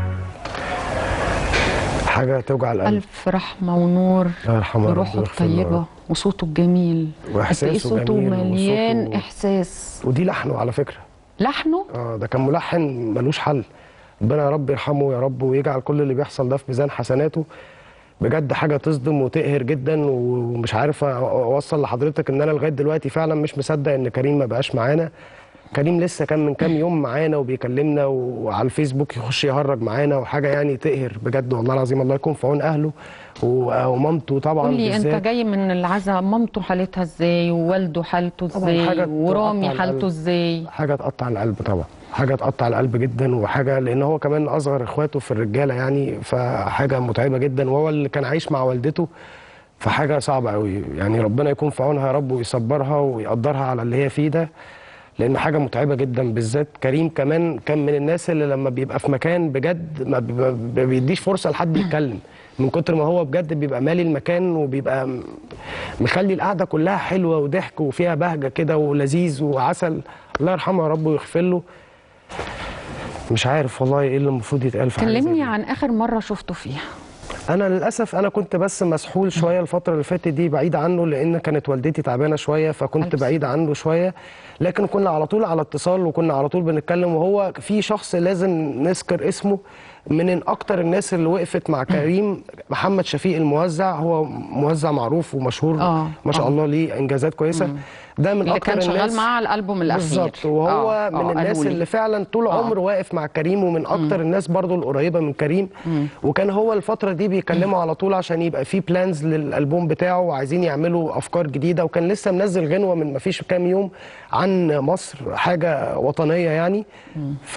حاجه توجع القلب ألف رحمة ونور الله يرحمه يا رب بروحه ويغفر له يا الطيبة رب. وصوته الجميل وإحساسه قد إيه صوته جميل مليان وصوته- إحساس ودي لحنه على فكره لحنه اه ده كان ملحن ملوش حل ربنا يا رب يرحمه يا رب ويجعل كل اللي بيحصل ده في ميزان حسناته بجد حاجه تصدم وتقهر جدا ومش عارف أ- اوصل لحضرتك ان انا لغايه دلوقتي فعلا مش مصدق ان كريم ما بقاش معانا كريم لسه كان من كام يوم معانا وبيكلمنا وعلى الفيسبوك يخش يهرج معانا وحاجه يعني تقهر بجد والله العظيم الله يكون في عون اهله و- ومامته طبعا قول لي انت بالذات. جاي من العزاء مامته حالتها ازاي ووالده حالته طبعاً ازاي حاجة ورامي تقطع حالته القلب. ازاي حاجه تقطع القلب طبعا حاجه تقطع القلب جدا وحاجه لان هو كمان اصغر اخواته في الرجاله يعني فحاجه متعبه جدا وهو اللي كان عايش مع والدته فحاجه صعبه قوي يعني ربنا يكون في عونها يا رب ويصبرها ويقدرها على اللي هي فيه ده لان حاجه متعبه جدا بالذات كريم كمان كان من الناس اللي لما بيبقى في مكان بجد ما بيبقى- ما بيديش فرصه لحد يتكلم من كتر ما هو بجد بيبقى مالي المكان وبيبقى م- مخلي القعده كلها حلوه وضحك وفيها بهجه كده ولذيذ وعسل الله يرحمه يا رب ويغفر له مش عارف والله ايه اللي المفروض يتقال في حاجة زي كلمني دي. عن اخر مره شفته فيها انا للاسف انا كنت بس مسحول شويه الفتره اللي فاتت دي بعيد عنه لان كانت والدتي تعبانه شويه فكنت ألف بعيد عنه شويه لكن كنا على طول على اتصال وكنا على طول بنتكلم وهو في شخص لازم نذكر اسمه من اكتر الناس اللي وقفت مع كريم محمد شفيق الموزع هو موزع معروف ومشهور آه، ما شاء آه. الله ليه انجازات كويسه ده من اللي اكتر كان شغال الناس معاه على الالبوم الاخير بالظبط وهو آه، من آه، الناس قالوا لي. اللي فعلا طول آه. عمره واقف مع كريم ومن اكتر الناس برضو القريبه من كريم وكان هو الفتره دي بيكلمه على طول عشان يبقى في بلانز للالبوم بتاعه وعايزين يعملوا افكار جديده وكان لسه منزل غنوه من ما فيش كام يوم عن مصر حاجه وطنيه يعني ف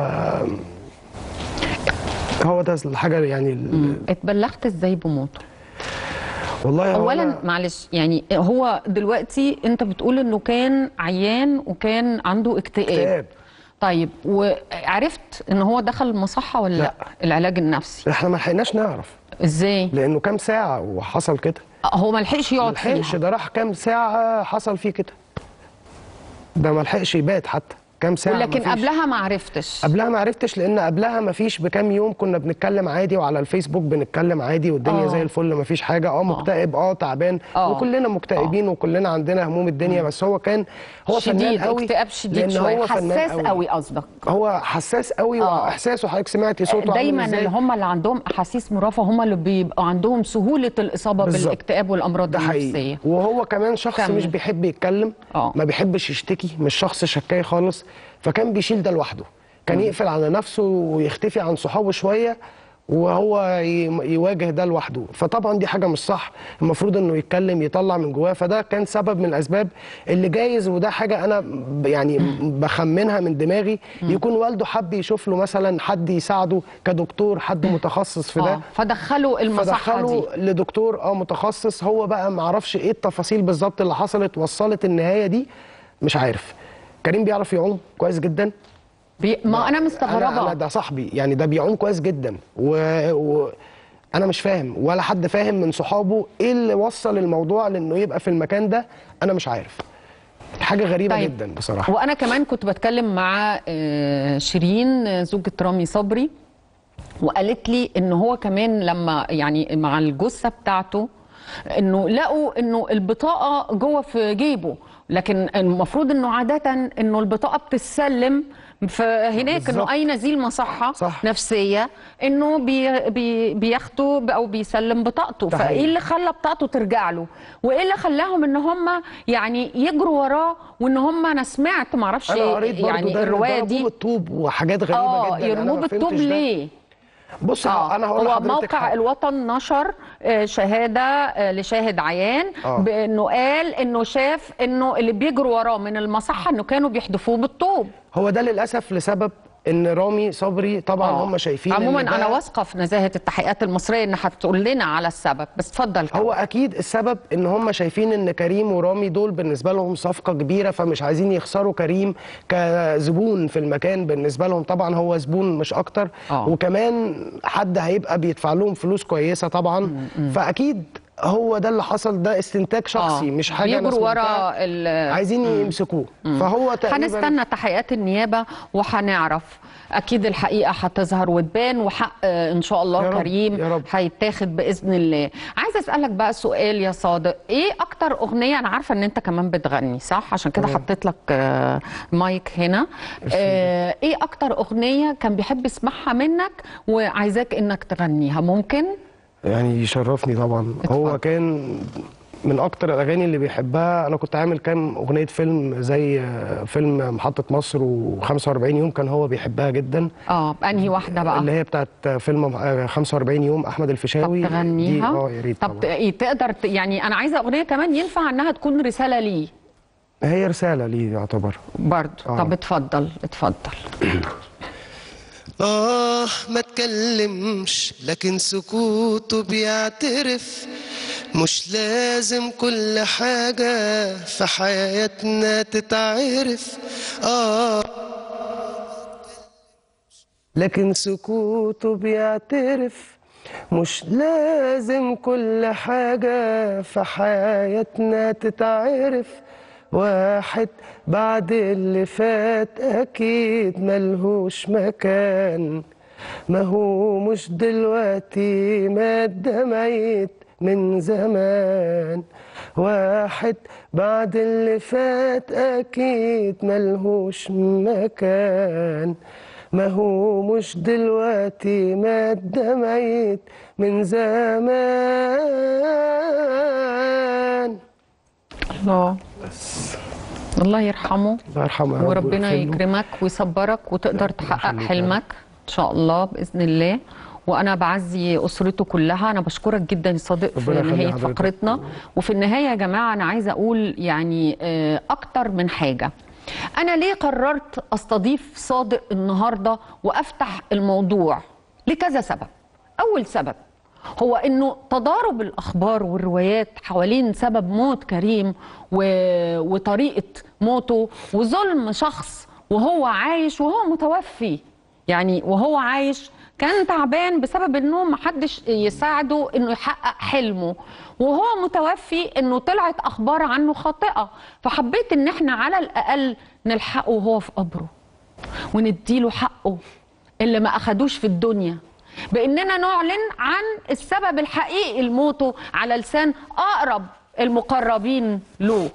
هو ده الحاجه يعني ال- اتبلغت ازاي بموته والله هو اولا أنا- معلش يعني هو دلوقتي انت بتقول انه كان عيان وكان عنده اكتئاب اكتئاب. طيب وعرفت ان هو دخل المصحه ولا لا, لا. العلاج النفسي احنا ما لحقناش نعرف ازاي لانه كام ساعه وحصل كده هو ما لحقش يقعد ملحقش فيها ده راح كام ساعة حصل فيه كده ده ملحقش يبات حتى كام ساعة ولكن مفيش. قبلها ما عرفتش قبلها ما عرفتش لان قبلها ما فيش بكام يوم كنا بنتكلم عادي وعلى الفيسبوك بنتكلم عادي والدنيا آه. زي الفل ما فيش حاجه اه مكتئب اه تعبان آه. وكلنا مكتئبين وكلنا عندنا هموم الدنيا بس هو كان هو فنان شديد قوي اكتئاب شديد لأن شويه هو فنان حساس قوي قصدك هو حساس قوي آه. واحساسه حضرتك سمعتي صوته عامل دايما إزاي؟ اللي هم اللي عندهم احاسيس مرافه هم اللي بيبقوا عندهم سهوله الاصابه بالظبط. بالاكتئاب والامراض ده حقيقي النفسيه وهو كمان شخص كمل. مش بيحب يتكلم آه. ما بيحبش يشتكي مش شخص شكاي خالص فكان بيشيل ده لوحده كان يقفل على نفسه ويختفي عن صحابه شويه وهو ي- يواجه ده لوحده فطبعا دي حاجه مش صح المفروض انه يتكلم يطلع من جواه فده كان سبب من الاسباب اللي جايز وده حاجه انا ب- يعني بخمنها من دماغي يكون والده حب يشوف له مثلا حد يساعده كدكتور حد متخصص في ده اه فدخلوا المصحه دي فدخلوا لدكتور اه متخصص هو بقى ما عرفش ايه التفاصيل بالظبط اللي حصلت وصلت النهايه دي مش عارف كريم بيعرف يعوم كويس جدا بي... ما انا انا, أنا مستغربه ده صاحبي يعني ده بيعوم كويس جدا و... و... انا مش فاهم ولا حد فاهم من صحابه ايه اللي وصل الموضوع لانه يبقى في المكان ده انا مش عارف حاجه غريبه طيب. جدا بصراحه وانا كمان كنت بتكلم مع آه، شيرين آه، زوجة رامي صبري وقالت لي ان هو كمان لما يعني مع الجثه بتاعته انه لقوا انه البطاقه جوه في جيبه لكن المفروض انه عاده انه البطاقه بتتسلم فهناك بالظبط. انه اي نزيل مصحه صح. نفسيه انه بي بي بياخده او بيسلم بطاقته ده فايه حقيقي. اللي خلى بطاقته ترجع له وايه اللي خلاهم ان هم يعني يجروا وراه وان هم انا سمعت معرفش انا قريت برضه يعني ده الروايه ضربوه دي بالطوب وحاجات غريبه اه جدا أنا يرموه ما بالطوب فهمتش ده. ليه؟ بص اه انا هقول هو لحضرتك موقع حاجة. الوطن نشر آه، شهاده آه، لشاهد عيان آه. بانه قال انه شاف انه اللي بيجروا وراه من المصحه انه كانوا بيحدفوه بالطوب هو ده للاسف لسبب ان رامي صبري طبعا آه. هم شايفين عموما إن ده- انا واثقه في نزاهه التحقيقات المصريه انها هتقول لنا على السبب بس اتفضل هو اكيد السبب ان هم شايفين ان كريم ورامي دول بالنسبه لهم صفقه كبيره فمش عايزين يخسروا كريم كزبون في المكان بالنسبه لهم طبعا هو زبون مش اكتر آه. وكمان حد هيبقى بيدفع لهم فلوس كويسه طبعا فاكيد هو ده اللي حصل ده استنتاج شخصي مش حاجه أنا بيجروا سمعتها. ورا ال- عايزين يمسكوه فهو تقريبا هنستنى تحقيقات النيابه وهنعرف اكيد الحقيقه هتظهر وتبان وحق آه، ان شاء الله يا رب، كريم يا رب. هيتاخد باذن الله عايزه اسالك بقى سؤال يا صادق ايه اكتر اغنيه انا عارفه ان انت كمان بتغني صح عشان كده حطيت لك آه، مايك هنا آه، ايه اكتر اغنيه كان بيحب يسمعها منك وعايزاك انك تغنيها ممكن يعني يشرفني طبعا اتفضل. هو كان من اكتر الاغاني اللي بيحبها انا كنت عامل كام اغنيه فيلم زي آه، فيلم محطه مصر و45 يوم كان هو بيحبها جدا اه انهي واحده بقى اللي هي بتاعت فيلم آه، 45 يوم احمد الفيشاوي طب تغنيها دي اه يا ريت طب طبعا ت- إيه تقدر ت- يعني انا عايزه اغنيه كمان ينفع انها تكون رساله ليه هي رساله ليه يعتبر برضه آه. طب اتفضل اتفضل آه ما تكلمش لكن سكوته بيعترف مش لازم كل حاجة في حياتنا تتعرف آه لكن سكوته بيعترف مش لازم كل حاجة في حياتنا تتعرف واحد بعد اللي فات أكيد ملهوش مكان ما هو مش دلوقتي مات ده ميت من زمان واحد بعد اللي فات أكيد ملهوش مكان ما هو مش دلوقتي مات ده ميت من زمان الله الله يرحمه الله يرحمه يا رب وربنا ويغفر له. يكرمك ويصبرك وتقدر تحقق يخليك يا حلمك ان شاء الله باذن الله وانا بعزي اسرته كلها انا بشكرك جدا يا صادق في ربنا يخلي نهايه حضرتك. فقرتنا وفي النهايه يا جماعه انا عايزه اقول يعني آه، اكتر من حاجه انا ليه قررت استضيف صادق النهارده وافتح الموضوع لكذا سبب اول سبب هو انه تضارب الاخبار والروايات حوالين سبب موت كريم و... وطريقه موته وظلم شخص وهو عايش وهو متوفي يعني وهو عايش كان تعبان بسبب انه محدش يساعده انه يحقق حلمه وهو متوفي انه طلعت اخبار عنه خاطئه فحبيت ان احنا على الاقل نلحقه وهو في قبره ونديله حقه اللي ما اخدوش في الدنيا باننا نعلن عن السبب الحقيقي لموته على لسان اقرب المقربين له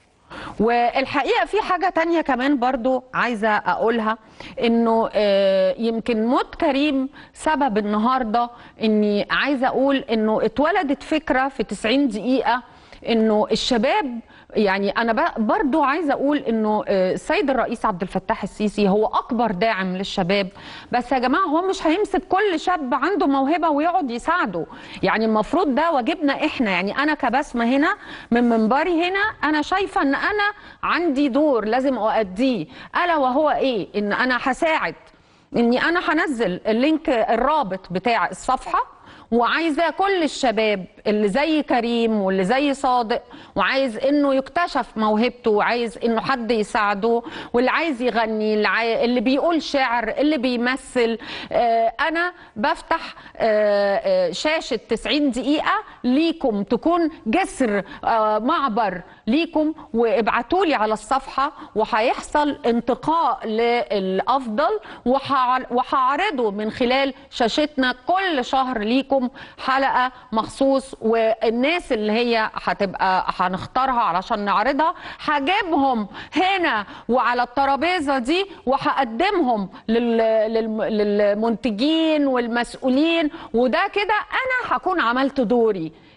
والحقيقه في حاجه تانية كمان برضو عايزه اقولها انه آه، يمكن موت كريم سبب النهارده اني عايزه اقول انه اتولدت فكره في 90 دقيقه انه الشباب يعني انا ب- برضو عايزه اقول انه آه، السيد الرئيس عبد الفتاح السيسي هو اكبر داعم للشباب بس يا جماعه هو مش هيمسك كل شاب عنده موهبه ويقعد يساعده يعني المفروض ده واجبنا احنا يعني انا كبسمه هنا من منبري هنا انا شايفه ان انا عندي دور لازم اؤديه الا وهو ايه ان انا هساعد اني انا هنزل اللينك الرابط بتاع الصفحه وعايزه كل الشباب اللي زي كريم واللي زي صادق وعايز انه يكتشف موهبته وعايز انه حد يساعده واللي عايز يغني اللي, عاي... اللي بيقول شعر اللي بيمثل آه انا بفتح آه آه شاشه 90 دقيقه ليكم تكون جسر آه معبر ليكم وابعتوا لي على الصفحه وهيحصل انتقاء للافضل وهع- وهعرضه من خلال شاشتنا كل شهر ليكم حلقه مخصوص والناس اللي هي هتبقى هنختارها علشان نعرضها هجيبهم هنا وعلى الترابيزه دي وهقدمهم لل... لل... للمنتجين والمسؤولين وده كده انا هكون عملت دوري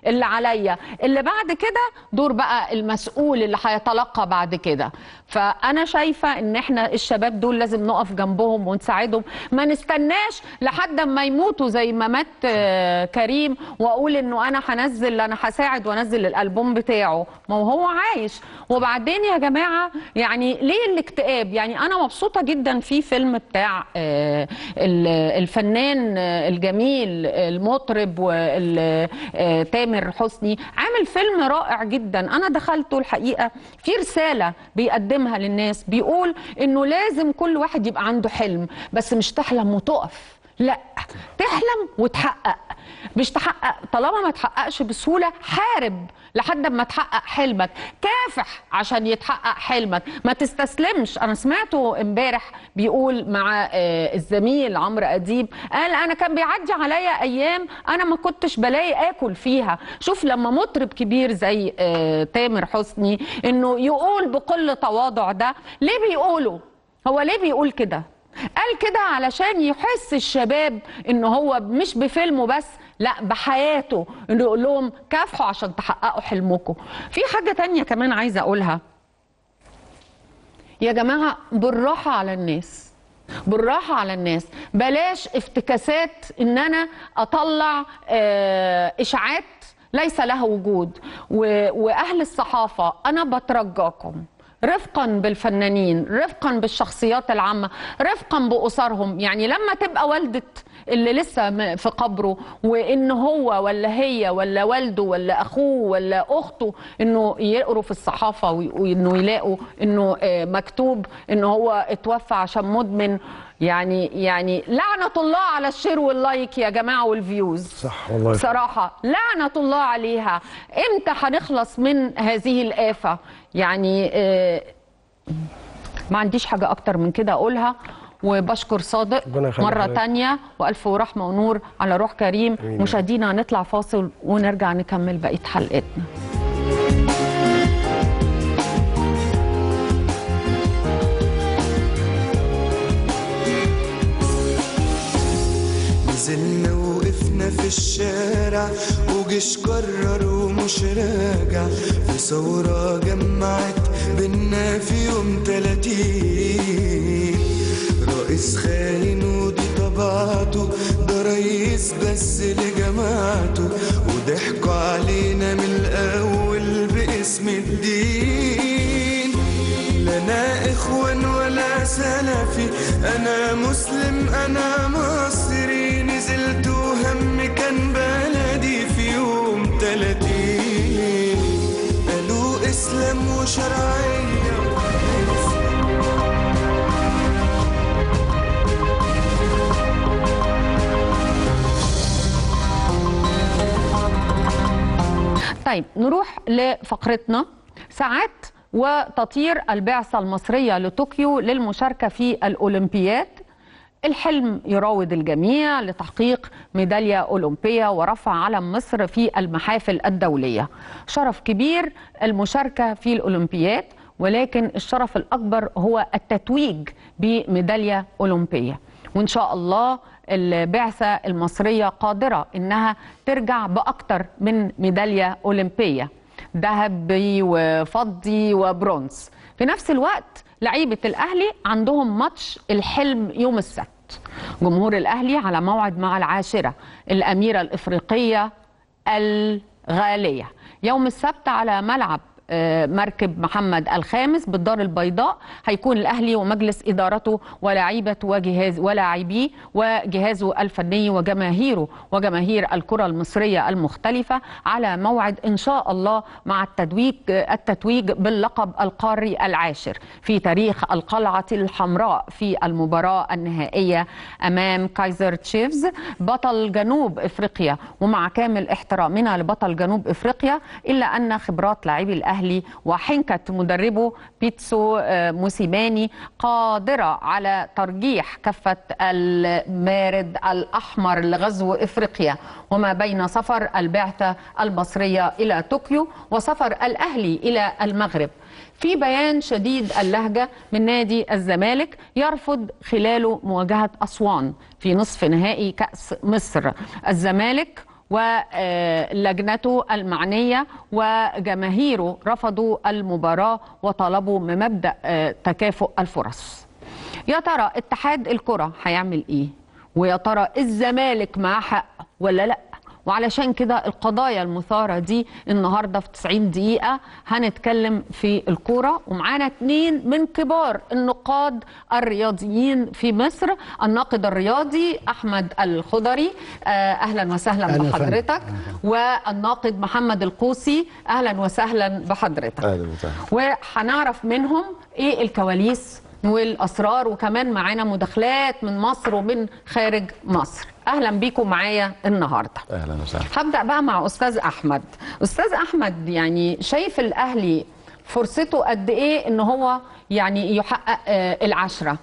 اللي عليا اللي بعد كده دور بقى المسؤول اللي هيتلقى بعد كده فانا شايفه ان احنا الشباب دول لازم نقف جنبهم ونساعدهم ما نستناش لحد ما يموتوا زي ما مات آه، كريم واقول انه انا هنزل انا هساعد وانزل الالبوم بتاعه ما هو هو عايش وبعدين يا جماعه يعني ليه الاكتئاب يعني انا مبسوطه جدا في فيلم بتاع آه، ال- الفنان آه، الجميل المطرب تامر حسني عامل فيلم رائع جدا انا دخلته الحقيقه في رساله بيقدمها للناس بيقول انه لازم كل واحد يبقى عنده حلم بس مش تحلم وتقف لا تحلم وتحقق مش تحقق طالما ما تحققش بسهوله حارب لحد ما تحقق حلمك كافح عشان يتحقق حلمك ما تستسلمش انا سمعته امبارح بيقول مع آه، الزميل عمرو اديب قال انا كان بيعدي عليا ايام انا ما كنتش بلاقي اكل فيها شوف لما مطرب كبير زي آه، تامر حسني انه يقول بكل تواضع ده ليه بيقوله هو ليه بيقول كده قال كده علشان يحس الشباب ان هو مش بفيلمه بس لا بحياته انه يقول لهم كافحوا عشان تحققوا حلمكم في حاجة تانية كمان عايزة اقولها يا جماعة بالراحة على الناس بالراحة على الناس بلاش افتكاسات ان انا اطلع آه، اشاعات ليس لها وجود و- واهل الصحافة انا بترجاكم رفقا بالفنانين رفقا بالشخصيات العامة رفقا بأسرهم يعني لما تبقى والدة اللي لسه م- في قبره وان هو ولا هي ولا والده ولا اخوه ولا اخته انه يقروا في الصحافه وي- وانه يلاقوا انه آه، مكتوب ان هو اتوفى عشان مدمن يعني يعني لعنه الله على الشير واللايك يا جماعه والفيوز صح والله بصراحة لعنة الله عليها امتى هنخلص من هذه الآفة يعني آه، ما عنديش حاجة أكتر من كده أقولها وبشكر صادق ربنا يخليك مرة حضرتك. تانية وألف ورحمة ونور على روح كريم مشاهدينا هنطلع فاصل ونرجع نكمل بقية حلقتنا نزلنا وقفنا في الشارع وجيش قرر ومش راجع في ثورة جمعت بينا في يوم تلاتين رئيس خاين ودي طبعته ده رئيس بس لجماعته وضحكوا علينا من الأول باسم الدين لنا إخوان ولا سلفي أنا مسلم أنا مصري نزلت وهم كان بلدي في يوم تلاتين قالوا إسلام وشرعية طيب نروح لفقرتنا ساعات وتطير البعثة المصرية لطوكيو للمشاركة في الأولمبياد الحلم يراود الجميع لتحقيق ميدالية أولمبية ورفع علم مصر في المحافل الدولية شرف كبير المشاركة في الأولمبياد ولكن الشرف الأكبر هو التتويج بميدالية أولمبية وإن شاء الله البعثة المصرية قادرة إنها ترجع بأكتر من ميدالية أولمبية ذهبي وفضي وبرونز في نفس الوقت لعيبة الأهلي عندهم ماتش الحلم يوم السبت جمهور الأهلي على موعد مع العاشرة الأميرة الإفريقية الغالية يوم السبت على ملعب آه، مركب محمد الخامس بالدار البيضاء هيكون الاهلي ومجلس ادارته ولاعيبه وجهاز ولاعبيه وجهازه الفني وجماهيره وجماهير الكره المصريه المختلفه على موعد ان شاء الله مع التتويج التتويج باللقب القاري العاشر في تاريخ القلعه الحمراء في المباراه النهائيه امام كايزر تشيفز بطل جنوب افريقيا ومع كامل احترامنا لبطل جنوب افريقيا الا ان خبرات لاعبي الاهلي وحنكه مدربه بيتسو آه، موسيماني قادره على ترجيح كفه المارد الاحمر لغزو افريقيا وما بين سفر البعثه المصريه الى طوكيو وسفر الاهلي الى المغرب في بيان شديد اللهجة من نادي الزمالك يرفض خلاله مواجهة أسوان في نصف نهائي كأس مصر الزمالك ولجنته المعنية وجماهيره رفضوا المباراة وطلبوا بمبدأ آه، تكافؤ الفرص يا ترى اتحاد الكرة هيعمل ايه ويا ترى الزمالك معاه حق ولا لا وعلشان كده القضايا المثارة دي النهاردة في 90 دقيقة هنتكلم في الكورة ومعانا اتنين من كبار النقاد الرياضيين في مصر الناقد الرياضي أحمد الخضري آه، أهلا وسهلا أهلا وسهلا. بحضرتك والناقد محمد القوسي أهلا وسهلا بحضرتك اهلا وسهلا وهنعرف منهم ايه الكواليس والاسرار وكمان معانا مداخلات من مصر ومن خارج مصر اهلا بيكم معايا النهارده اهلا وسهلا هبدا بقى مع استاذ احمد استاذ احمد يعني شايف الاهلي فرصته قد ايه ان هو يعني يحقق آه، العشره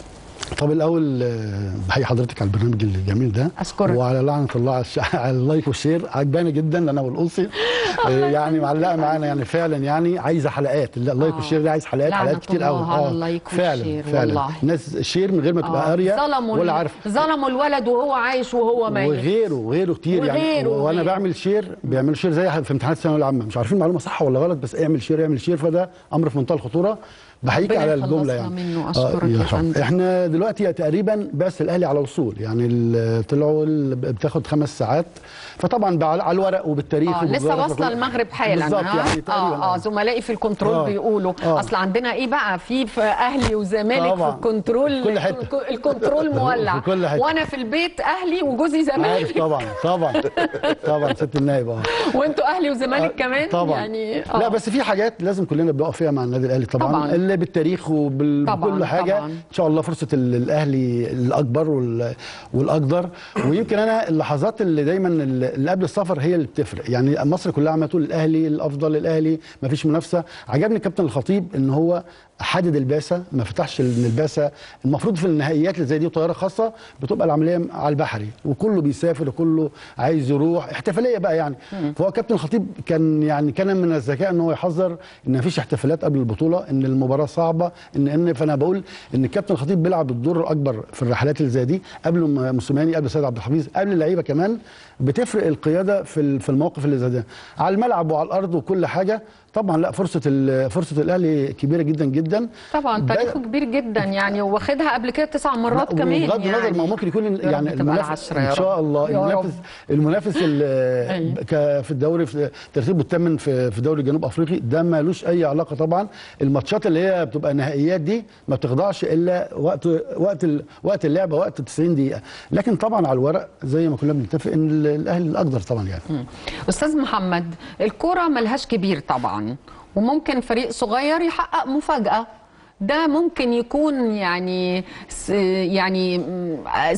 طب الاول آه، بحيي حضرتك على البرنامج الجميل ده أشكرك. وعلى لعنه الله على, الش... على اللايك والشير عجباني جدا انا والقصي آه، يعني معلقه معانا يعني فعلا يعني عايزه حلقات اللايك آه. والشير ده عايز حلقات لعنة حلقات كتير قوي الله على اللايك فعلا والشير فعلا والله. الناس شير من غير ما تبقى آه، قاريه ظلموا ولا ال- عارف ظلموا الولد وهو عايش وهو ميت وغيره وغيره كتير يعني وغيره وانا وغيره. بعمل شير بيعملوا شير زي في امتحانات الثانويه العامه مش عارفين معلومه صح ولا غلط بس اعمل شير اعمل شير فده امر في منتهى الخطوره بحييك ربنا على الجمله يخلصنا يعني منه. أشكرك يا يا فندم. رب. احنا دلوقتي تقريبا بس الاهلي على وصول يعني ال- طلعوا ال- بتاخد خمس ساعات فطبعا بقى على الورق وبالتاريخ اه لسه وبالجغرافيا واصله وكل- المغرب حالا بالظبط ها؟ يعني تقريبا اه اه زملائي في الكنترول آه. بيقولوا آه. اصل عندنا ايه بقى في في اهلي وزمالك طبعا. في الكنترول في كل حتة. الك- الكنترول مولع في كل حتة. وانا في البيت اهلي وجوزي عارف زمالك طبعا طبعا طبعا ست النائب اه وانتوا اهلي وزمالك آه، كمان طبعا يعني آه. لا بس في حاجات لازم كلنا بنقف فيها مع النادي الاهلي طبعا, طبعاً. طبعا. اللي بالتاريخ طبعاً، وبكل حاجه طبعاً. ان شاء الله فرصه ال- الاهلي الاكبر وال- والاقدر ويمكن انا اللحظات اللي دايما اللي قبل السفر هي اللي بتفرق يعني مصر كلها عماله تقول الاهلي الافضل الاهلي ما فيش منافسه عجبني كابتن الخطيب ان هو حدد البعثه ما فتحش ان البعثه المفروض في النهائيات اللي زي دي طياره خاصه بتبقى العمليه على البحري وكله بيسافر وكله عايز يروح احتفاليه بقى يعني فهو كابتن الخطيب كان يعني كان من الذكاء ان هو يحذر ان مفيش احتفالات قبل البطوله ان المباراه صعبه ان ان فانا بقول ان الكابتن الخطيب بيلعب الدور الاكبر في الرحلات اللي زي دي قبل م- موسيماني قبل سيد عبد الحفيظ قبل اللعيبه كمان بتفرق القياده في ال- في المواقف اللي زي ده على الملعب وعلى الارض وكل حاجه طبعا لا فرصه ال- فرصه الاهلي كبيره جدا جدا طبعا ده- تاريخه كبير جدا يعني واخدها قبل كده تسع مرات لا، كمان وبغض النظر يعني ما هو ممكن يكون يا رب يعني تبقى المنافس العشرة يا ان شاء رب. الله يا المنافس المنافس ال- أيوة. ك- في الدوري في ترتيبه الثامن في في دوري جنوب افريقي ده مالوش اي علاقه طبعا الماتشات اللي هي بتبقى نهائيات دي ما بتخضعش الا وقت وقت ال- وقت اللعبه وقت 90 دقيقه لكن طبعا على الورق زي ما كنا بنتفق ان ال- الاهلي الاقدر طبعا يعني استاذ محمد الكوره ملهاش كبير طبعا وممكن فريق صغير يحقق مفاجاه ده ممكن يكون يعني س- يعني م-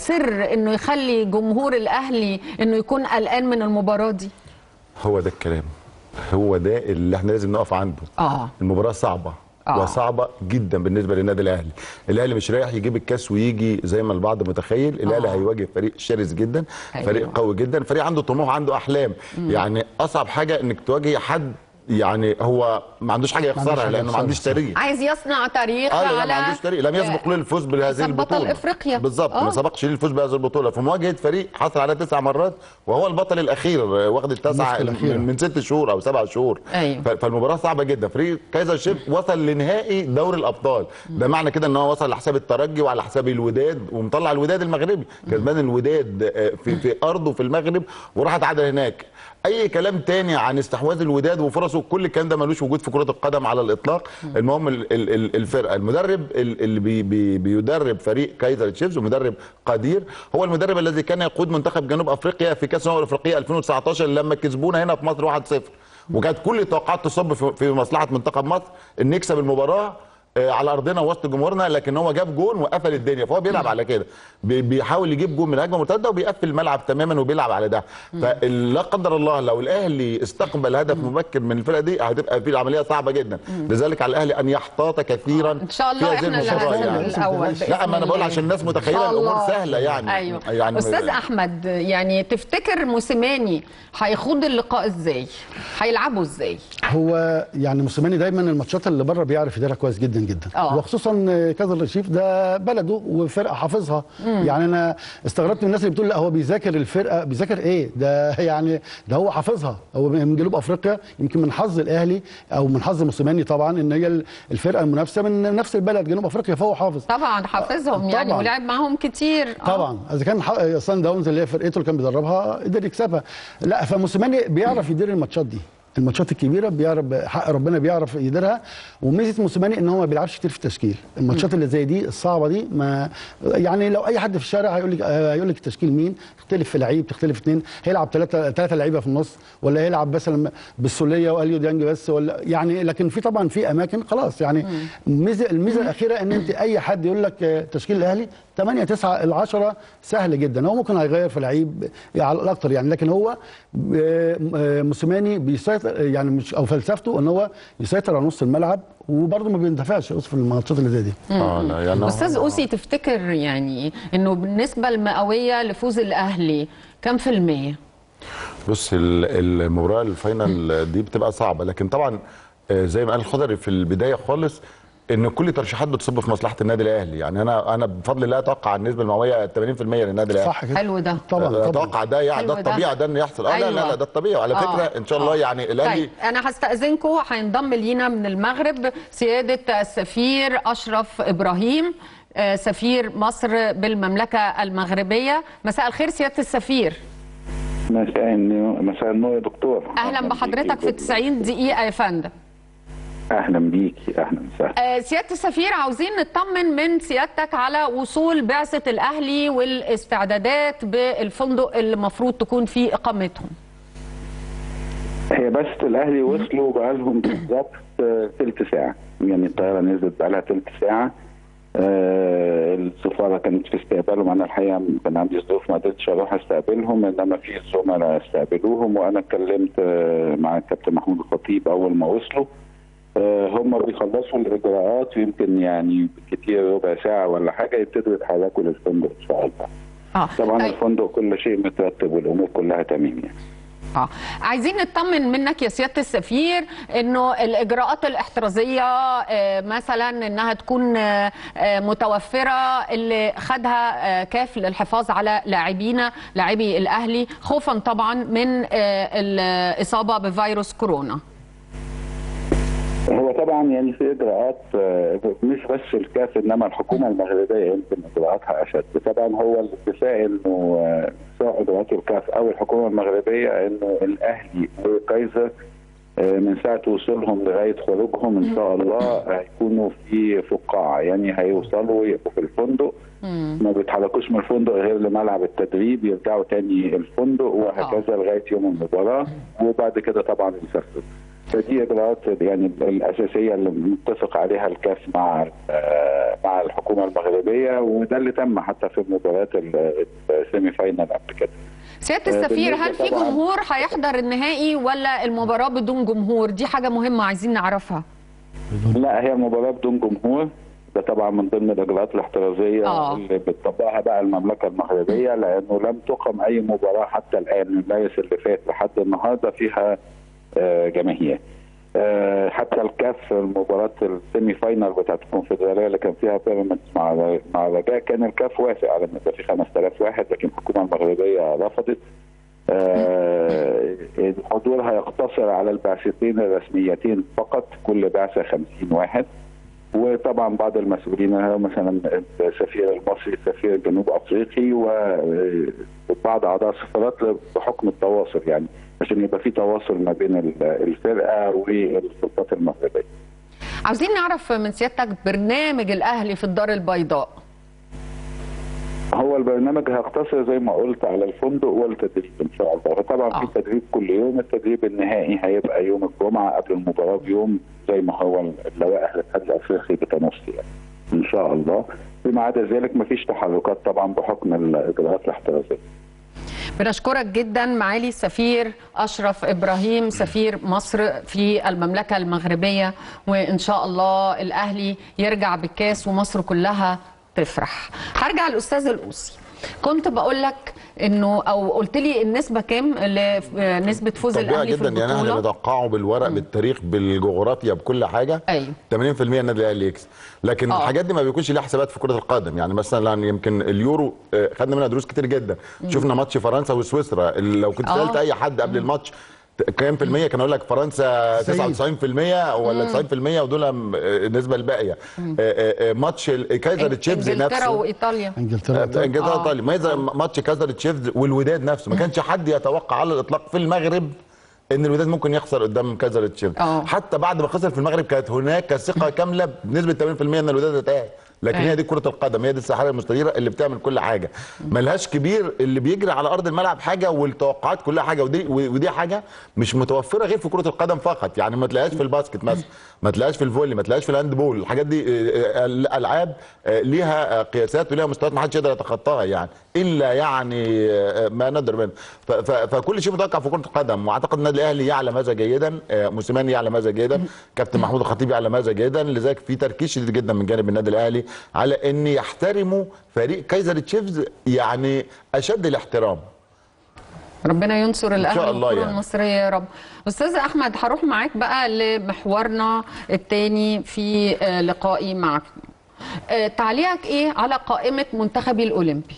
سر انه يخلي جمهور الاهلي انه يكون قلقان من المباراه دي هو ده الكلام هو ده اللي احنا لازم نقف عنده اه المباراه صعبه آه. وصعبه جدا بالنسبه للنادي الاهلي الاهلي مش رايح يجيب الكاس ويجي زي ما البعض متخيل الاهلي آه. هيواجه فريق شرس جدا أيوة. فريق قوي جدا فريق عنده طموح عنده احلام يعني اصعب حاجه انك تواجه حد يعني هو ما عندوش حاجه عندوش يخسرها حاجة لانه ما يخسرها، عندوش صح. تاريخ عايز يصنع تاريخ اه لا لا على ما عندوش تاريخ لم يسبق له الفوز بهذه كسب بطل البطوله إفريقيا. بالظبط آه. ما سبقش ليه الفوز بهذه البطوله في مواجهه فريق حصل على تسع مرات وهو البطل الاخير واخد التاسعه النسخة الأخيرة. من, من ست شهور او سبع شهور أيوة. ف- فالمباراه صعبه جدا فريق كايزر شيف وصل لنهائي دوري الابطال ده معنى كده ان هو وصل لحساب الترجي وعلى حساب الوداد ومطلع الوداد المغربي كسبان الوداد آه، في في ارضه في المغرب وراح اتعادل هناك اي كلام تاني عن استحواذ الوداد وفرصه كل الكلام ده ملوش وجود في كره القدم على الاطلاق المهم ال- ال- ال- الفرقه المدرب ال- اللي بي بي بيدرب فريق كايزر تشيفز ومدرب قدير هو المدرب الذي كان يقود منتخب جنوب افريقيا في كاس الامم الافريقيه 2019 لما كسبونا هنا في مصر 1-0 وكانت كل التوقعات تصب في- في مصلحه منتخب مصر ان يكسب المباراه آه، على ارضنا وسط جمهورنا لكن هو جاب جون وقفل الدنيا فهو بيلعب على كده بي- بيحاول يجيب جون من هجمه مرتده وبيقفل الملعب تماما وبيلعب على ده فلا قدر الله لو الاهلي استقبل هدف مبكر من الفرقه دي هتبقى في العمليه صعبه جدا لذلك على الاهلي ان يحتاط كثيرا ان شاء في الله هذه احنا اللي المباراة هنكون يعني. الاول لا ما انا بإذن بقول الله. عشان الناس إن متخيله شاء الامور الله. سهله يعني ايوه يعني استاذ احمد يعني تفتكر موسيماني هيخوض اللقاء ازاي هيلعبوا ازاي هو يعني موسيماني دايما الماتشات اللي بره بيعرف يديرها كويس جدا جدا جدا آه. وخصوصا كذا الرشيف ده بلده وفرقه حافظها يعني انا استغربت من الناس اللي بتقول لا هو بيذاكر الفرقه بيذاكر ايه ده يعني ده هو حافظها هو من جنوب افريقيا يمكن من حظ الاهلي او من حظ موسيماني طبعا ان هي الفرقه المنافسه من نفس البلد جنوب افريقيا فهو حافظ طبعا حافظهم يعني طبعاً. ولعب معاهم كتير آه. طبعا اذا كان ح- سان داونز اللي هي فرقته اللي كان بيدربها قدر يكسبها لا فموسيماني بيعرف يدير الماتشات دي الماتشات الكبيره بيعرف حق ربنا بيعرف يديرها وميزه موسيماني ان هو ما بيلعبش كتير في التشكيل الماتشات اللي زي دي الصعبه دي ما يعني لو اي حد في الشارع هيقول لك هيقول لك التشكيل مين تختلف في لعيب تختلف في اثنين هيلعب ثلاثه ثلاثه لعيبه في النص ولا هيلعب مثلا بالسوليه واليو ديانج بس ولا يعني لكن في طبعا في اماكن خلاص يعني الميزه الميزه الاخيره ان انت اي حد يقول لك آه، تشكيل الاهلي 8 9 ال 10 سهل جدا هو ممكن هيغير في لعيب على الاكثر يعني لكن هو آه، آه، موسيماني بيسيطر يعني مش او فلسفته ان هو يسيطر على نص الملعب وبرضه ما بيندفعش في الماتشات اللي زي دي اه لا يعني استاذ اوسي تفتكر يعني انه بالنسبه المئويه لفوز الاهلي كم في الميه بص ال- المباراه الفاينل دي بتبقى صعبه لكن طبعا آه، زي ما قال الخضري في البدايه خالص ان كل ترشيحات بتصب في مصلحه النادي الاهلي يعني انا انا بفضل الله اتوقع النسبه المئويه 80% للنادي الاهلي صح كده حلو ده طبعا طبعا اتوقع ده يعني ده حلو ده. الطبيعي ده انه يحصل اه لا لا أيوة. لا ده الطبيعي وعلى آه. فكره ان شاء الله آه. يعني الاهلي طيب انا هستاذنكم هينضم لينا من المغرب سياده السفير اشرف ابراهيم آه، سفير مصر بالمملكه المغربيه مساء الخير سياده السفير مساء النور مساء النور يا دكتور اهلا بحضرتك في 90 دقيقه يا فندم اهلا بيكي اهلا وسهلا آه، سياده السفير عاوزين نطمن من سيادتك على وصول بعثه الاهلي والاستعدادات بالفندق اللي المفروض تكون فيه اقامتهم هي بس الاهلي وصلوا بقالهم بالظبط آه، تلت ساعه يعني الطياره نزلت بقالها تلت ساعه آه السفاره كانت في استقبالهم انا الحقيقه كان عندي ظروف ما قدرتش اروح استقبلهم انما في زملاء استقبلوهم وانا اتكلمت آه مع الكابتن محمود الخطيب اول ما وصلوا آه هم بيخلصوا الاجراءات ويمكن يعني كتير ربع ساعه ولا حاجه يبتدوا يتحركوا للفندق ان شاء الله اه طبعا طيب. الفندق كل شيء مترتب والامور كلها تمام يعني اه عايزين نطمن منك يا سياده السفير انه الاجراءات الاحترازيه آه، مثلا انها تكون آه، آه، متوفره اللي خدها آه، كاف للحفاظ على لاعبينا لاعبي الاهلي خوفا طبعا من آه، الاصابه بفيروس كورونا هو طبعا يعني في اجراءات آه، مش بس الكاف انما الحكومه المغربيه يمكن اجراءاتها اشد طبعا هو الاتفاق انه آه، سواء اجراءات الكاف او الحكومه المغربيه انه الاهلي وكايزر آه، من ساعه وصولهم لغايه خروجهم ان شاء الله هيكونوا في فقاعه يعني هيوصلوا يبقوا في الفندق ما بيتحركوش من الفندق غير لملعب التدريب يرجعوا تاني الفندق وهكذا لغايه يوم المباراه وبعد كده طبعا يسافروا فدي اجراءات يعني الاساسيه اللي متفق عليها الكاف مع آه، مع الحكومه المغربيه وده اللي تم حتى في مباريات ال- السيمي فاينال قبل كده سياده آه، السفير بالنسبة هل في طبعاً- جمهور هيحضر النهائي ولا المباراه بدون جمهور دي حاجه مهمه عايزين نعرفها لا هي مباراة بدون جمهور ده طبعا من ضمن الاجراءات الاحترازيه آه. اللي بتطبقها بقى المملكه المغربيه لانه لم تقم اي مباراه حتى الان من مارس اللي فات لحد النهارده فيها آه، جماهير آه، حتى الكاف المباراه السيمي فاينال بتاعت الكونفدراليه اللي كان فيها بيراميدز مع مع رجاء كان الكاف وافق على ان يبقى في 5000 واحد لكن الحكومه المغربيه رفضت آه، الحضور هيقتصر على البعثتين الرسميتين فقط كل بعثه 50 واحد وطبعا بعض المسؤولين هو مثلا السفير المصري السفير الجنوب افريقي وبعض اعضاء السفارات بحكم التواصل يعني عشان يبقى في تواصل ما بين ال- الفرقه والسلطات المغربيه. عاوزين نعرف من سيادتك برنامج الاهلي في الدار البيضاء هو البرنامج هيقتصر زي ما قلت على الفندق والتدريب ان شاء الله فطبعا آه. في تدريب كل يوم التدريب النهائي هيبقى يوم الجمعه قبل المباراه بيوم زي ما هو اللوائح الاتحاد الافريقي بتنص يعني ان شاء الله فيما عدا ذلك مفيش تحركات طبعا بحكم الاجراءات الاحترازيه بنشكرك جدا معالي السفير اشرف ابراهيم سفير مصر في المملكه المغربيه وان شاء الله الاهلي يرجع بالكاس ومصر كلها تفرح هرجع الاستاذ القوسي كنت بقول لك انه او قلت لي النسبه كام ل- نسبه فوز طبيعي الاهلي في جدا يعني احنا البطوله بنتوقعه بالورق بالتاريخ بالجغرافيا بكل حاجه أيوة. 80% النادي الاهلي يكسب لكن آه. الحاجات دي ما بيكونش ليها حسابات في كره القدم يعني مثلا يمكن اليورو آه، خدنا منها دروس كتير جدا شفنا ماتش فرنسا وسويسرا اللي لو كنت آه. سالت اي حد قبل الماتش كام في المية كان يقول لك فرنسا 99% ولا 90% ودول م- آه، النسبة الباقية آه، آه، آه، ماتش ال- كايزر تشيفز انجلترا نفسه وايطاليا انجلترا انجلترا آه. ايطاليا ميزه ماتش كايزر تشيفز والوداد نفسه ما كانش حد يتوقع على الاطلاق في المغرب ان الوداد ممكن يخسر قدام كايزر تشيفز آه. حتى بعد ما خسر في المغرب كانت هناك ثقه كامله بنسبه 80% ان الوداد هتأهل لكن أيوة. هي دي كره القدم هي دي الساحره المستديره اللي بتعمل كل حاجه ملهاش كبير اللي بيجري على ارض الملعب حاجه والتوقعات كلها حاجه ودي ودي حاجه مش متوفره غير في كره القدم فقط يعني ما تلاقيهاش في الباسكت مثلا ما تلاقيهاش في الفولي ما تلاقيهاش في الهاند بول الحاجات دي آه، آه، الالعاب آه، ليها آه، قياسات وليها مستويات ما حدش يقدر يتخطاها يعني الا يعني آه، ما ندر منه ف- ف- فكل شيء متوقع في كره القدم واعتقد النادي الاهلي يعلم هذا جيدا آه، موسيماني يعلم هذا جيدا كابتن محمود الخطيب يعلم هذا جيدا لذلك في تركيز شديد جدا من جانب النادي الاهلي على ان يحترموا فريق كايزر تشيفز يعني اشد الاحترام ربنا ينصر الاهلي الله والكره يعني. المصريه يا رب استاذ احمد هروح معاك بقى لمحورنا الثاني في آه، لقائي معك آه، تعليقك ايه على قائمه منتخبي الاولمبي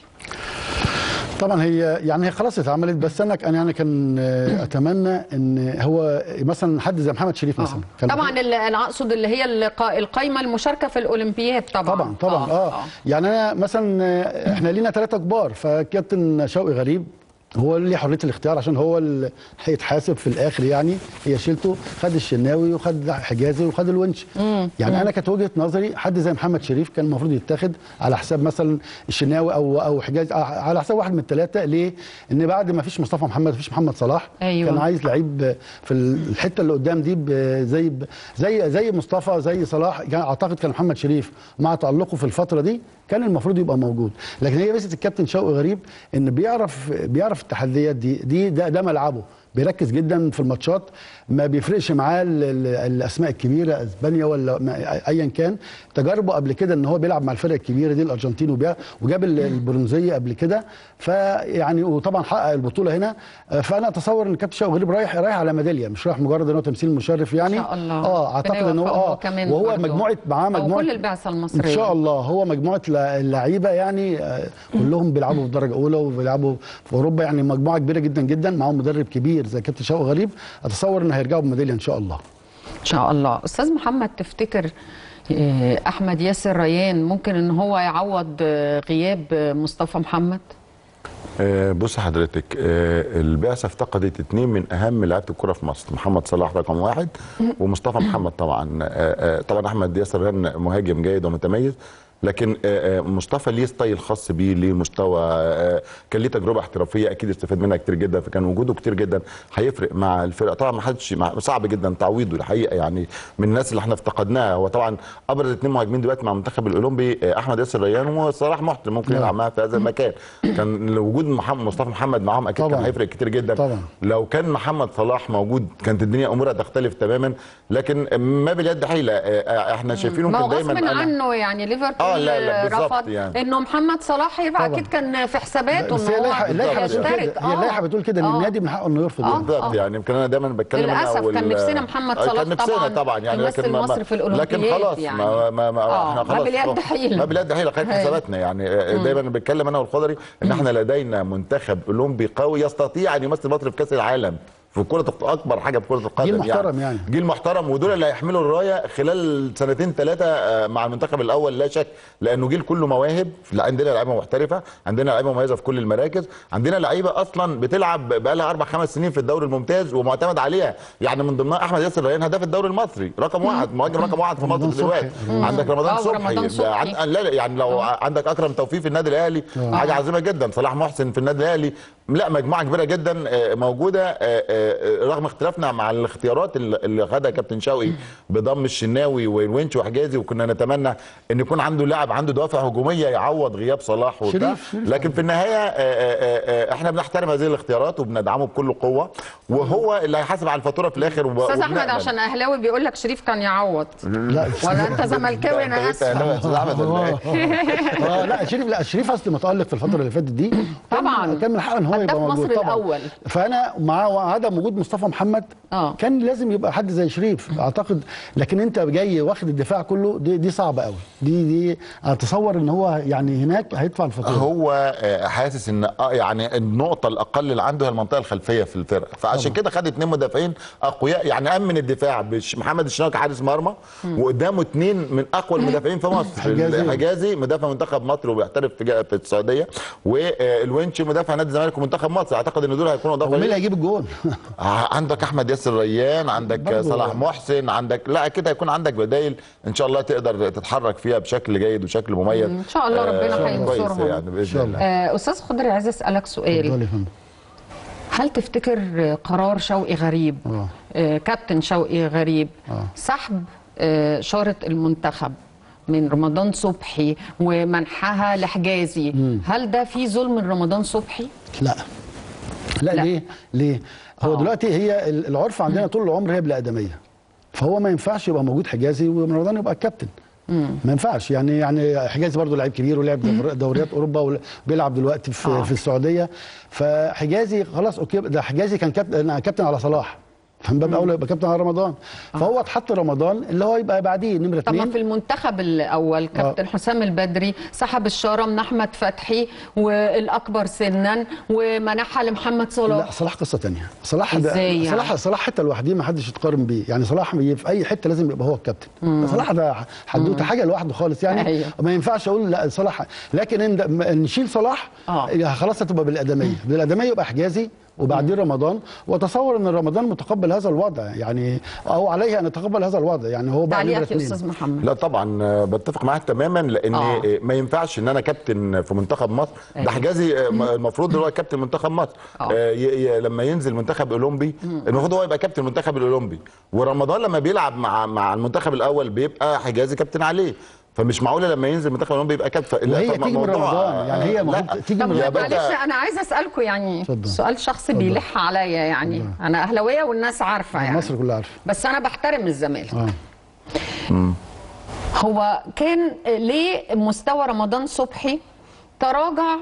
طبعا هي يعني هي خلاص اتعملت بس انا كان يعني كان آه، اتمنى ان هو مثلا حد زي محمد شريف مثلا كان طبعا ال- انا اقصد اللي هي الق- القايمه المشاركه في الاولمبياد طبعا طبعا طبعا اه, آه. يعني انا مثلا آه، احنا لينا ثلاثه كبار فكابتن شوقي غريب هو اللي حريه الاختيار عشان هو اللي هيتحاسب في الاخر يعني هي شيلته خد الشناوي وخد حجازي وخد الونش يعني انا كانت وجهه نظري حد زي محمد شريف كان المفروض يتاخد على حساب مثلا الشناوي او او حجازي آه، على حساب واحد من الثلاثه ليه؟ ان بعد ما فيش مصطفى محمد ما فيش محمد صلاح أيوة. كان عايز لعيب في الحته اللي قدام دي ب- زي ب- زي زي مصطفى زي صلاح كان اعتقد كان محمد شريف مع تالقه في الفتره دي كان المفروض يبقى موجود لكن هي ميزه الكابتن شوقي غريب ان بيعرف بيعرف التحديات دي دي ده, ده ملعبه بيركز جدا في الماتشات ما بيفرقش معاه ال- ال- الاسماء الكبيره اسبانيا ولا ما- ايا كان تجاربه قبل كده ان هو بيلعب مع الفرق الكبيره دي الارجنتين وبيع- وجاب ال- البرونزيه قبل كده فيعني وطبعا حقق البطوله هنا فانا اتصور ان الكابتن شوقي غريب رايح رايح على ميداليه مش رايح مجرد ان هو تمثيل مشرف يعني إن شاء الله. اه اعتقد ربنا ان هو يوفقه اه هو كمان وهو برضه. مجموعه معاه أو مجموعه كل البعثة المصرية. ان شاء الله هو مجموعه لا- اللعيبه يعني آه، كلهم بيلعبوا في درجه اولى وبيلعبوا في اوروبا يعني مجموعه كبيره جدا جدا معاهم مدرب كبير زي كابتن شوقي غريب اتصور ان هيرجعوا بميداليه ان شاء الله ان شاء الله استاذ محمد تفتكر آه، احمد ياسر ريان ممكن ان هو يعوض آه، غياب آه، مصطفى محمد آه، بص حضرتك آه، البعثه افتقدت اثنين من اهم لعيبه الكره في مصر محمد صلاح رقم واحد ومصطفى محمد طبعا آه، آه، طبعا احمد ياسر ريان مهاجم جيد ومتميز لكن آه، آه، مصطفى ليه ستايل خاص بيه ليه مستوى آه، كان ليه تجربه احترافيه اكيد استفاد منها كتير جدا فكان وجوده كتير جدا هيفرق مع الفرقه طبعا ما حدش مع- صعب جدا تعويضه الحقيقه يعني من الناس اللي احنا افتقدناها هو طبعا ابرز اثنين مهاجمين دلوقتي مع المنتخب الاولمبي آه، احمد ياسر ريان وصلاح محسن ممكن يلعب معاه في هذا المكان كان وجود محمد مصطفى محمد معاهم اكيد كان طبعاً. هيفرق كتير جدا طبعاً. لو كان محمد صلاح موجود كانت الدنيا امورها تختلف تماما لكن ما باليد حيله آه، آه، احنا شايفينه ما هو كان غصب دايما أنا- انه يعني ليفربول آه، لا، لا، بالظبط رفض يعني. انه محمد صلاح يبقى طبعاً. اكيد كان في حساباته بس ان هي هو اللائحه اللائحه بتقول يشترك. كده هي آه. اللائحه بتقول كده ان آه. النادي من حقه انه يرفض آه. يعني. بالظبط يعني يمكن انا دايما بتكلم انا للأسف وال- كان نفسنا محمد آه، صلاح كان نفسنا طبعاً طبعا يعني يمثل لكن ما مصر في الأولمبياد لكن خلاص يعني. ما ما, ما آه، احنا ما خلاص باليد حيلة. ما باليد حيله خدت هي. حساباتنا يعني آه، دايما بتكلم انا والخضري ان احنا لدينا منتخب اولمبي قوي يستطيع ان يمثل مصر في كاس العالم في كرة اكبر حاجه في كره القدم جيل محترم يعني. جيل محترم ودول اللي هيحملوا الرايه خلال سنتين ثلاثه مع المنتخب الاول لا شك لانه جيل كله مواهب لا، عندنا لعيبه محترفه عندنا لعيبه مميزه في كل المراكز عندنا لعيبه اصلا بتلعب بقى لها اربع خمس سنين في الدوري الممتاز ومعتمد عليها يعني من ضمنها احمد ياسر ريان هداف الدوري المصري رقم واحد مهاجم رقم واحد في مصر رمضان دلوقتي صبحي. عندك رمضان آه، صبحي ورمضان صبحي. عن- لا لا، يعني لو عندك اكرم توفيق في النادي الاهلي حاجه عظيمه جدا صلاح محسن في النادي الاهلي لا مجموعه كبيره جدا آه، موجوده آه، آه، رغم اختلافنا مع الاختيارات اللي اللي خدها كابتن شوقي بضم الشناوي والونش وحجازي وكنا نتمنى ان يكون عنده لاعب عنده دوافع هجوميه يعوض غياب صلاح وبتاع شريف- شريف. لكن في النهايه آه، آه، آه، احنا بنحترم هذه الاختيارات وبندعمه بكل قوه وهو اللي هيحاسب على الفاتوره في الاخر وب- استاذ احمد وبنأمل. عشان اهلاوي بيقول لك شريف كان يعوض لا ولا انت زملكاوي انا أنت أهلاوي يا اسفه أستاذ أحمد ولا إيه؟ اه لا شريف لا شريف اصل متالق في الفتره اللي فاتت دي طبعاً. كان من حقه ان هو هداف يبقى موجود مصر طبعا الأول. فانا مع عدم وجود مصطفى محمد آه. كان لازم يبقى حد زي شريف اعتقد لكن انت جاي واخد الدفاع كله دي دي صعبه قوي دي دي اتصور ان هو يعني هناك هيدفع الفاتوره هو آه، حاسس ان آه، يعني النقطه الاقل اللي عنده هي المنطقه الخلفيه في الفرقه فعشان كده خد اتنين مدافعين اقوياء يعني امن الدفاع بش محمد الشناوي حارس مرمى وقدامه اتنين من اقوى المدافعين في مصر حجازي. حجازي مدافع منتخب مصر وبيحترف في جا- في السعوديه والونش مدافع نادي الزمالك ومنتخب مصر اعتقد ان دول هيكونوا اضافه ومين اللي ليه. هيجيب الجون آه، عندك احمد ياسر ريان عندك برضو. صلاح محسن عندك لا كده هيكون عندك بدايل ان شاء الله تقدر تتحرك فيها بشكل جيد وشكل مميز ان شاء الله ربنا آه، كويس هينصرهم. يعني باذن شاء الله آه، استاذ خضري عايز اسالك سؤال اتفضل يا فندم هل تفتكر قرار شوقي غريب آه. آه، كابتن شوقي غريب آه. سحب آه، شارة المنتخب من رمضان صبحي ومنحها لحجازي هل ده في ظلم من رمضان صبحي؟ لا لا, لا. ليه ليه هو آه. دلوقتي هي ال- العرف عندنا طول العمر هي بالادميه فهو ما ينفعش يبقى موجود حجازي ورمضان يبقى الكابتن ما ينفعش يعني يعني حجازي برضه لعيب كبير ولعب دور- دوريات اوروبا وبيلعب دلوقتي في, آه. في السعوديه فحجازي خلاص اوكي ده حجازي كان كابتن كابتن على صلاح فمن باب اولى يبقى كابتن على رمضان فهو اتحط رمضان اللي هو يبقى بعديه نمره طب ما اثنين في المنتخب الاول كابتن حسام البدري سحب الشاره من احمد فتحي والاكبر سنا ومنحها لمحمد لا صلاح صلاح قصه تانية صلاح إزاي ده يعني؟ صلاح صلاح حته لوحده ما حدش يتقارن بيه يعني صلاح بي- في اي حته لازم يبقى هو الكابتن صلاح ده حدوته حاجه لوحده خالص يعني أيوه. ما ينفعش اقول لا صلاح لكن إن م- نشيل صلاح آه. خلاص هتبقى بالادميه بالادميه يبقى حجازي وبعدين رمضان واتصور ان رمضان متقبل هذا الوضع يعني او عليه ان يتقبل هذا الوضع يعني هو بقى نمرة تعليقك يا اتنين. استاذ محمد لا طبعا آه، بتفق معاك تماما لان آه. آه. ما ينفعش ان انا كابتن في منتخب مصر أيوة. ده حجازي آه، م- المفروض هو كابتن منتخب مصر آه. آه. ي- ي- لما ينزل منتخب اولمبي المفروض هو يبقى كابتن المنتخب الاولمبي ورمضان لما بيلعب مع مع المنتخب الاول بيبقى حجازي كابتن عليه فمش معقوله لما ينزل المنتخب الاولمبي يبقى كابتن لا، وهي طب تيجي من موضوع- رمضان يعني هي لا. المفروض تيجي طب من يا رمضان باشا- معلش انا عايزه اسالكم يعني اتفضل. سؤال شخصي بيلح عليا يعني انا اهلاويه والناس عارفه يعني مصر كلها عارفه بس انا بحترم الزمالك اه هو كان ليه مستوى رمضان صبحي تراجع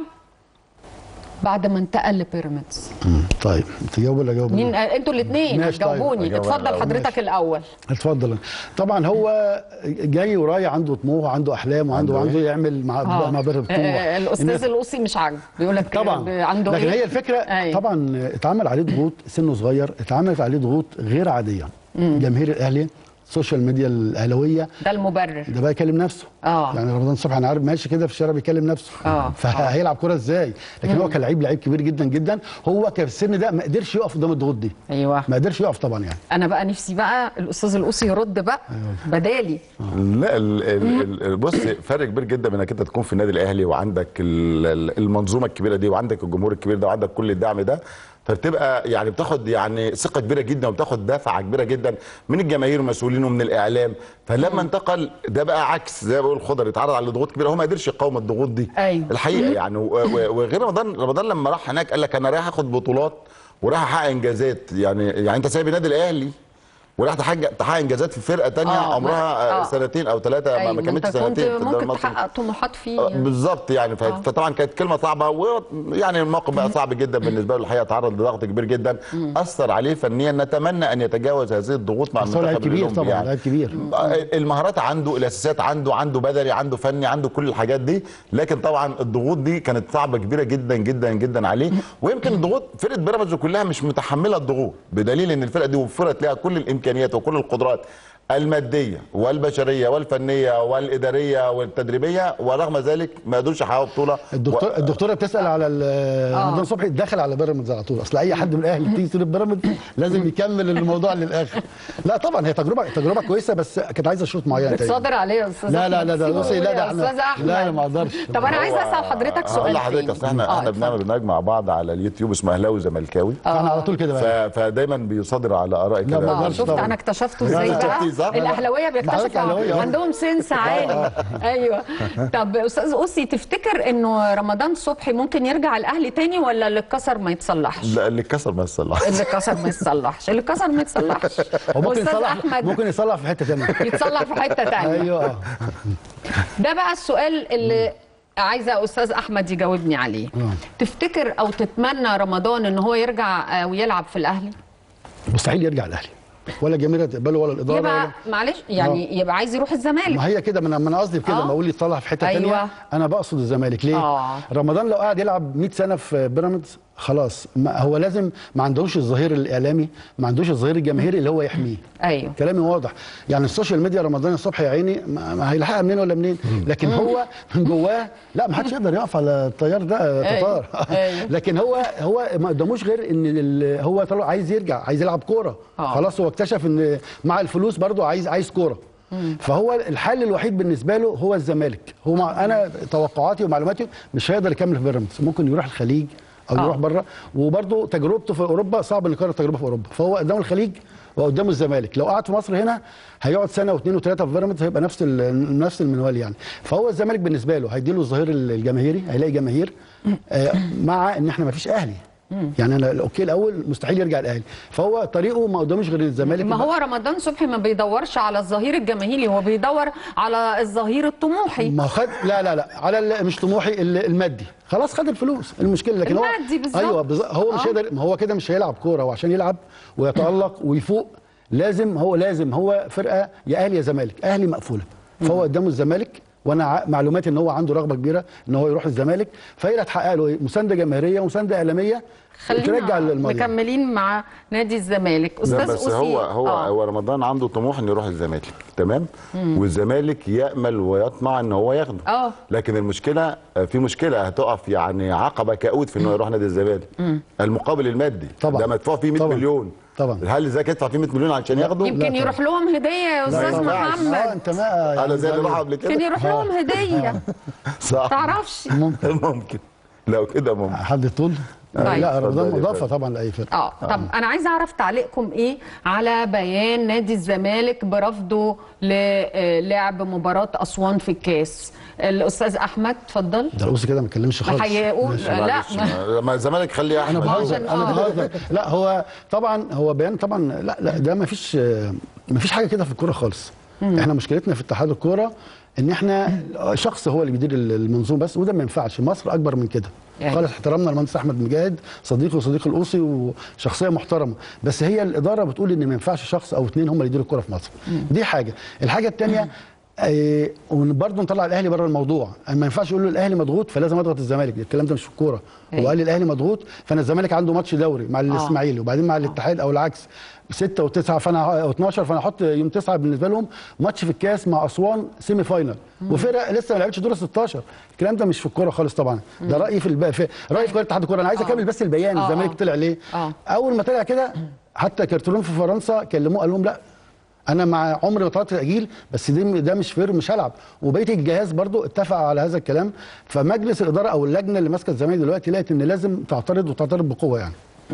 بعد ما انتقل لبيراميدز مم. طيب تجاوب ولا جاوب مين انتوا الاثنين ماشي، طيب. هتجاوبوني أجاوب أنا اتفضل الأول. حضرتك الاول اتفضل طبعا هو جاي ورايح عنده طموح وعنده احلام وعنده عنده عنده يعمل مع آه. مع بيراميدز آه، طموح الاستاذ القوسي مش عاجبه بيقول لك طبعا عنده لكن إيه؟ هي الفكره أيوة. طبعا اتعمل عليه ضغوط سنه صغير اتعملت عليه ضغوط غير عاديه جماهير الاهلي السوشيال ميديا الاهلاويه ده المبرر ده بقى يكلم نفسه آه. يعني رمضان صبحي انا عارف ماشي كده في الشارع بيكلم نفسه آه. فهيلعب كوره ازاي لكن هو كان لعيب لعيب كبير جدا جدا هو كان في السن ده ما قدرش يقف قدام الضغوط دي ايوه ما قدرش يقف طبعا يعني انا بقى نفسي بقى الاستاذ القوسي يرد بقى بدالي لا ال- ال- ال- بص فرق كبير جدا من انك انت تكون في النادي الاهلي وعندك ال- ال- المنظومه الكبيره دي وعندك الجمهور الكبير ده وعندك كل الدعم ده فبتبقى يعني بتاخد يعني ثقه كبيره جدا وبتاخد دفعه كبيره جدا من الجماهير والمسؤولين ومن الاعلام فلما انتقل ده بقى عكس زي ما بقول خضر اتعرض على ضغوط كبيره هو ما قدرش يقاوم الضغوط دي أيوة. الحقيقه يعني و- و- وغير رمضان رمضان لما راح هناك قال لك انا رايح اخد بطولات ورايح احقق انجازات يعني يعني انت سايب النادي الاهلي وراح تحقق تحقق انجازات في فرقه تانية آه، عمرها آه. آه. سنتين او ثلاثه أيوة، ما ما انت كملتش كنت سنتين في الدوري ممكن المصري. تحقق طموحات فيه آه، يعني. بالظبط يعني ف- آه. فطبعا كانت كلمه صعبه ويعني الموقف بقى صعب جدا بالنسبه له الحقيقه تعرض لضغط كبير جدا اثر عليه فنيا نتمنى ان يتجاوز هذه الضغوط مع بس هو لعيب المنتخب كبير الأولمبي طبعا لعيب كبير المهارات عنده الاساسيات عنده عنده بدني عنده فني عنده كل الحاجات دي لكن طبعا الضغوط دي كانت صعبه كبيره جدا جدا جدا عليه ويمكن الضغوط فرقه بيراميدز كلها مش متحمله الضغوط بدليل ان الفرقه دي وفرت لها كل الامكانيات وكل القدرات الماديه والبشريه والفنيه والاداريه والتدريبيه ورغم ذلك ما قدروش يحققوا بطوله الدكتور الدكتوره بتسال على ال- رمضان صبحي دخل على بيراميدز على طول اصل اي حد من الاهلي تيجي تسيب بيراميدز لازم يكمل الموضوع للاخر لا طبعا هي تجربه تجربه كويسه بس كانت عايزه شروط معينه تقريباً. بتصادر عليه يا استاذ لا لا أحمد. لا ده سيبه بصي يقول لا يا ده احنا استاذ احمد لا ما اقدرش طب انا عايزه اسال حضرتك هقول سؤال لحضرتك تاني. اصل احنا آه، احنا اتفضل. بنعمل برنامج مع بعض على اليوتيوب اسمه اهلاوي زملكاوي فانا على طول كده بقى ف- فدايما بيصادر على اراء لا، كده ما اه أقدرش شفت طبعاً. انا اكتشفته لا، ازاي لا، بقى شفتي صح؟ الاهلاويه حضرتك بيكتشفوا أهلاوية، آه. عندهم سنس عالي ايوه طب استاذ قصي تفتكر انه رمضان صبحي ممكن يرجع الاهلي تاني ولا اللي اتكسر ما يتصلحش لا اللي اتكسر ما يصلحش اللي اتكسر ما يتصلحش اللي اتكسر ما يتصلحش هو ممكن أستاذ يصلح احمد ممكن يصلح في حته ثانيه يتصلح في حته تانية ايوه آه. ده بقى السؤال اللي عايزه استاذ احمد يجاوبني عليه تفتكر او تتمنى رمضان ان هو يرجع آه، ويلعب في الاهلي مستحيل يرجع الاهلي ولا الجماهير تقبله ولا الاداره يبقى ولا معلش يعني يبقى عايز يروح الزمالك ما هي كده ما انا ما أنا قصدي بكده آه. ما اقول يطلع في حته أيوة. ثانيه انا بقصد الزمالك ليه آه. رمضان لو قاعد يلعب 100 سنه في بيراميدز خلاص ما هو لازم ما عندوش الظهير الاعلامي ما عندوش الظهير الجماهيري اللي هو يحميه ايوه كلامي واضح يعني السوشيال ميديا رمضان الصبح يا عيني ما, ما هيلحقها منين ولا منين لكن هو من جواه لا ما حدش يقدر يقف على التيار ده أيوة. تتار أيوة. لكن هو هو ما قداموش غير ان ال- هو طلع عايز يرجع عايز يلعب كوره آه. خلاص هو اكتشف ان مع الفلوس برضه عايز عايز كوره فهو الحل الوحيد بالنسبه له هو الزمالك هو مع انا توقعاتي ومعلوماتي مش هيقدر يكمل في بيراميدز ممكن يروح الخليج او آه. يروح بره وبرضه تجربته في اوروبا صعب انه يكرر تجربه في اوروبا فهو قدامه الخليج وقدامه الزمالك لو قعد في مصر هنا هيقعد سنه واثنين وثلاثه في بيراميدز هيبقى نفس ال- نفس المنوال يعني فهو الزمالك بالنسبه له هيديله الظهير الجماهيري هيلاقي جماهير آه، مع ان احنا ما فيش اهلي يعني انا اوكي الاول مستحيل يرجع الاهلي فهو طريقه ما قداموش غير الزمالك ما هو رمضان صبحي ما بيدورش على الظهير الجماهيري هو بيدور على الظهير الطموحي ما هو خد لا لا لا على ال- مش طموحي ال- المادي خلاص خد الفلوس المشكله لكن هو المادي بالظبط. ايوه بالظبط هو مش آه. هيقدر ما هو كده مش هيلعب كوره وعشان يلعب ويتالق ويفوق لازم هو لازم هو فرقه يا اهلي يا زمالك اهلي مقفوله فهو قدامه الزمالك وانا ع- معلوماتي ان هو عنده رغبه كبيره ان هو يروح الزمالك فهي اللي هتحقق له ايه مسانده جماهيريه ومسانده اعلاميه ترجع خلينا الماضي مكملين مع نادي الزمالك لا استاذ بس أوسي- هو هو آه. هو رمضان عنده طموح انه يروح الزمالك تمام والزمالك يامل ويطمع ان هو ياخده آه. لكن المشكله آه، في مشكله هتقف يعني عقبه كؤود في انه يروح نادي الزمالك المقابل المادي طبعا. ده مدفوع فيه 100 طبعا. مليون طبعا. هل ازاي يدفع فيه 100 مليون عشان ياخده يمكن طبعا. يروح لهم هديه يا استاذ ينفعش. اه محمد انت ما انا زي اللي راح قبل يمكن كده يروح لهم هديه صح تعرفش ممكن لو كده ممكن حد طول طيب. لا رمضان اتفضل يا مضافه فندم. طبعا لاي فرقه اه طب انا عايزه اعرف تعليقكم ايه على بيان نادي الزمالك برفضه للعب مباراه اسوان في الكاس الاستاذ احمد اتفضل ده القوس كده ما اتكلمش خالص هيقول لا معلش، ما- ما- ما الزمالك خليه انا احمد بهزر عشان- انا آه. بهزر لا هو طبعا هو بيان طبعا لا لا ده ما فيش ما فيش حاجه كده في الكوره خالص احنا مشكلتنا في اتحاد الكوره ان احنا شخص هو اللي بيدير المنظومه بس وده ما ينفعش مصر اكبر من كده يعني. خالص احترامنا للمهندس احمد مجاهد صديقي وصديق القوسي وشخصيه محترمه بس هي الاداره بتقول ان ما ينفعش شخص او اثنين هم اللي يديروا الكوره في مصر دي حاجه الحاجه الثانيه آه وبرضه نطلع الاهلي بره الموضوع ما ينفعش يقول له الاهلي مضغوط فلازم اضغط الزمالك الكلام ده مش في الكوره أيوة. هو قال لي الاهلي مضغوط فانا الزمالك عنده ماتش دوري مع الاسماعيلي وبعدين مع الاتحاد او العكس 6 و9 فانا او 12 فانا احط يوم 9 بالنسبه لهم ماتش في الكاس مع اسوان سيمي فاينل وفرق لسه ما لعبتش دور ال 16 الكلام ده مش في الكوره خالص طبعا ده رايي في, الب... في رايي في كوره اتحاد الكوره انا عايز اكمل بس البيان آه، الزمالك آه. طلع ليه آه. اول ما طلع كده حتى كارترون في فرنسا كلموه قال لهم لا انا مع عمري ما طلعت تاجيل بس دي ده مش فير مش هلعب وبقيه الجهاز برضو اتفق على هذا الكلام فمجلس الاداره او اللجنه اللي ماسكه الزمالك دلوقتي لقت ان لازم تعترض وتعترض بقوه يعني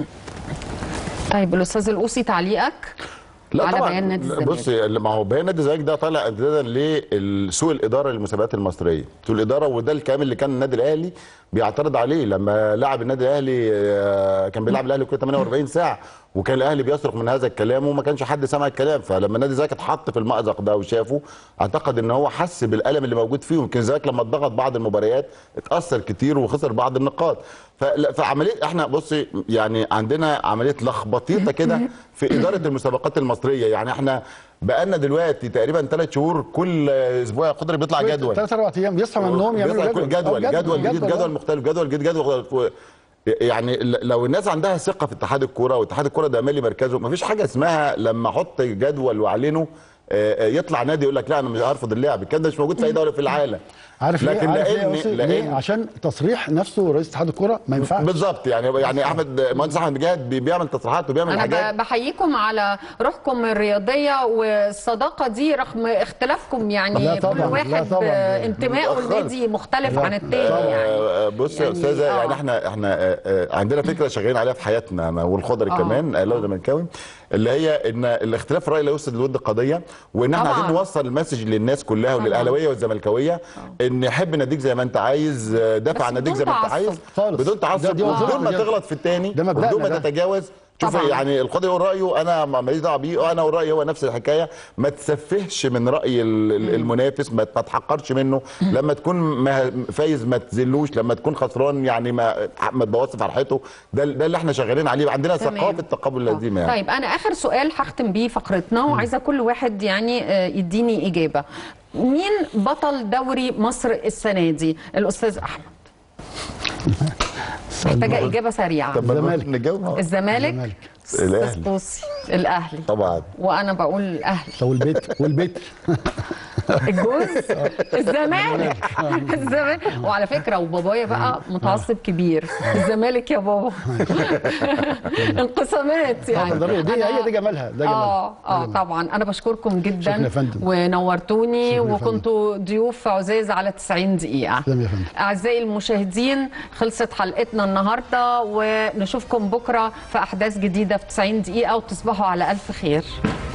طيب الاستاذ القوسي تعليقك على بيان نادي الزمالك بصي ما هو بيان نادي الزمالك ده طالع امتدادا لسوء الاداره للمسابقات المصريه سوء الاداره وده الكلام اللي كان النادي الاهلي بيعترض عليه لما لعب النادي الاهلي آه، كان بيلعب الاهلي كل 48 ساعه وكان الاهلي بيصرخ من هذا الكلام وما كانش حد سمع الكلام فلما النادي الزمالك اتحط في المأزق ده وشافه اعتقد ان هو حس بالالم اللي موجود فيه ويمكن الزمالك لما اتضغط بعض المباريات اتاثر كتير وخسر بعض النقاط فلا- فعمليه احنا بصي يعني عندنا عمليه لخبطيطه كده في اداره المسابقات المصريه يعني احنا بقالنا دلوقتي تقريبا ثلاث شهور كل اسبوع قدر بيطلع جدول ثلاث اربع ايام بيصحى من النوم يعملوا بيطلع كل جدول جدول أو جدول جديد آه. جدول مختلف جدول جديد جدول مختلف. يعني ل- لو الناس عندها ثقه في اتحاد الكوره واتحاد الكوره ده مالي مركزه مفيش حاجه اسمها لما احط جدول واعلنه آه، آه، يطلع نادي يقول لك لا انا مش هرفض اللعب الكلام ده مش موجود في اي دوله في العالم عارف ليه لكن عارف ليه, لان يا أوسي؟ ليه؟ لان عشان تصريح نفسه رئيس اتحاد الكوره ما ينفعش بالظبط يعني يعني احمد مهندس احمد مجاهد بي- بيعمل تصريحات وبيعمل انا حاجات ب- بحييكم على روحكم الرياضيه والصداقه دي رغم اختلافكم يعني لا طبعاً، كل لا واحد طبعاً. آه، انتمائه خالص. لنادي مختلف لا، عن التاني يعني آه، بص يا يعني، استاذه آه. يعني احنا احنا آه، آه، عندنا فكره شغالين عليها في حياتنا انا والخضري آه. كمان آه، لو زملكاوي اللي هي ان الاختلاف الراي لا يفسد الود قضيه وان احنا طبعاً. عايزين نوصل المسج للناس كلها طبعاً. وللاهلاويه والزملكاويه ان حب ناديك زي ما انت عايز آه، دافع بس عن ناديك بدون زي ما انت تعصب. عايز خالص. بدون ده- تعصب دي وظيفتنا وبدون ما دي. تغلط في التاني ده مبدأنا وبدون ما ده. تتجاوز شوف طبعاً. يعني القاضي يقول رايه انا ما- ماليش دعوه بيه انا ورايي هو نفس الحكايه ما تسفهش من راي ال- ال- المنافس ما ما تحقرش منه لما تكون ما- فايز ما تذلوش لما تكون خسران يعني ما ما تبوظش فرحته ده ده اللي احنا شغالين عليه عندنا تمام. ثقافه تقبل الهزيمه يعني طيب انا اخر سؤال هختم بيه فقرتنا وعايزه كل واحد يعني آه، يديني اجابه مين بطل دوري مصر السنه دي الاستاذ احمد محتاجه اجابه سريعه طب ما الزمالك. نجاوب الزمالك الزمالك. الأهلي. طوسي الاهلي طبعا وانا بقول الاهلي طب والبيت والبيت الجوز الزمالك الزمالك وعلى فكره وبابايا بقى متعصب كبير الزمالك يا بابا انقسامات يعني طبعا ضروري دي أنا- هي دي جمالها ده جمالها اه اه ده جمالها. طبعا انا بشكركم شكرا جدا يا فندم. ونورتوني شكرا يا فندم. وكنتوا ضيوف عزاز على 90 دقيقه تسلم يا فندم. اعزائي المشاهدين خلصت حلقتنا النهارده ونشوفكم بكره في احداث جديده في 90 دقيقه وتصبحوا على الف خير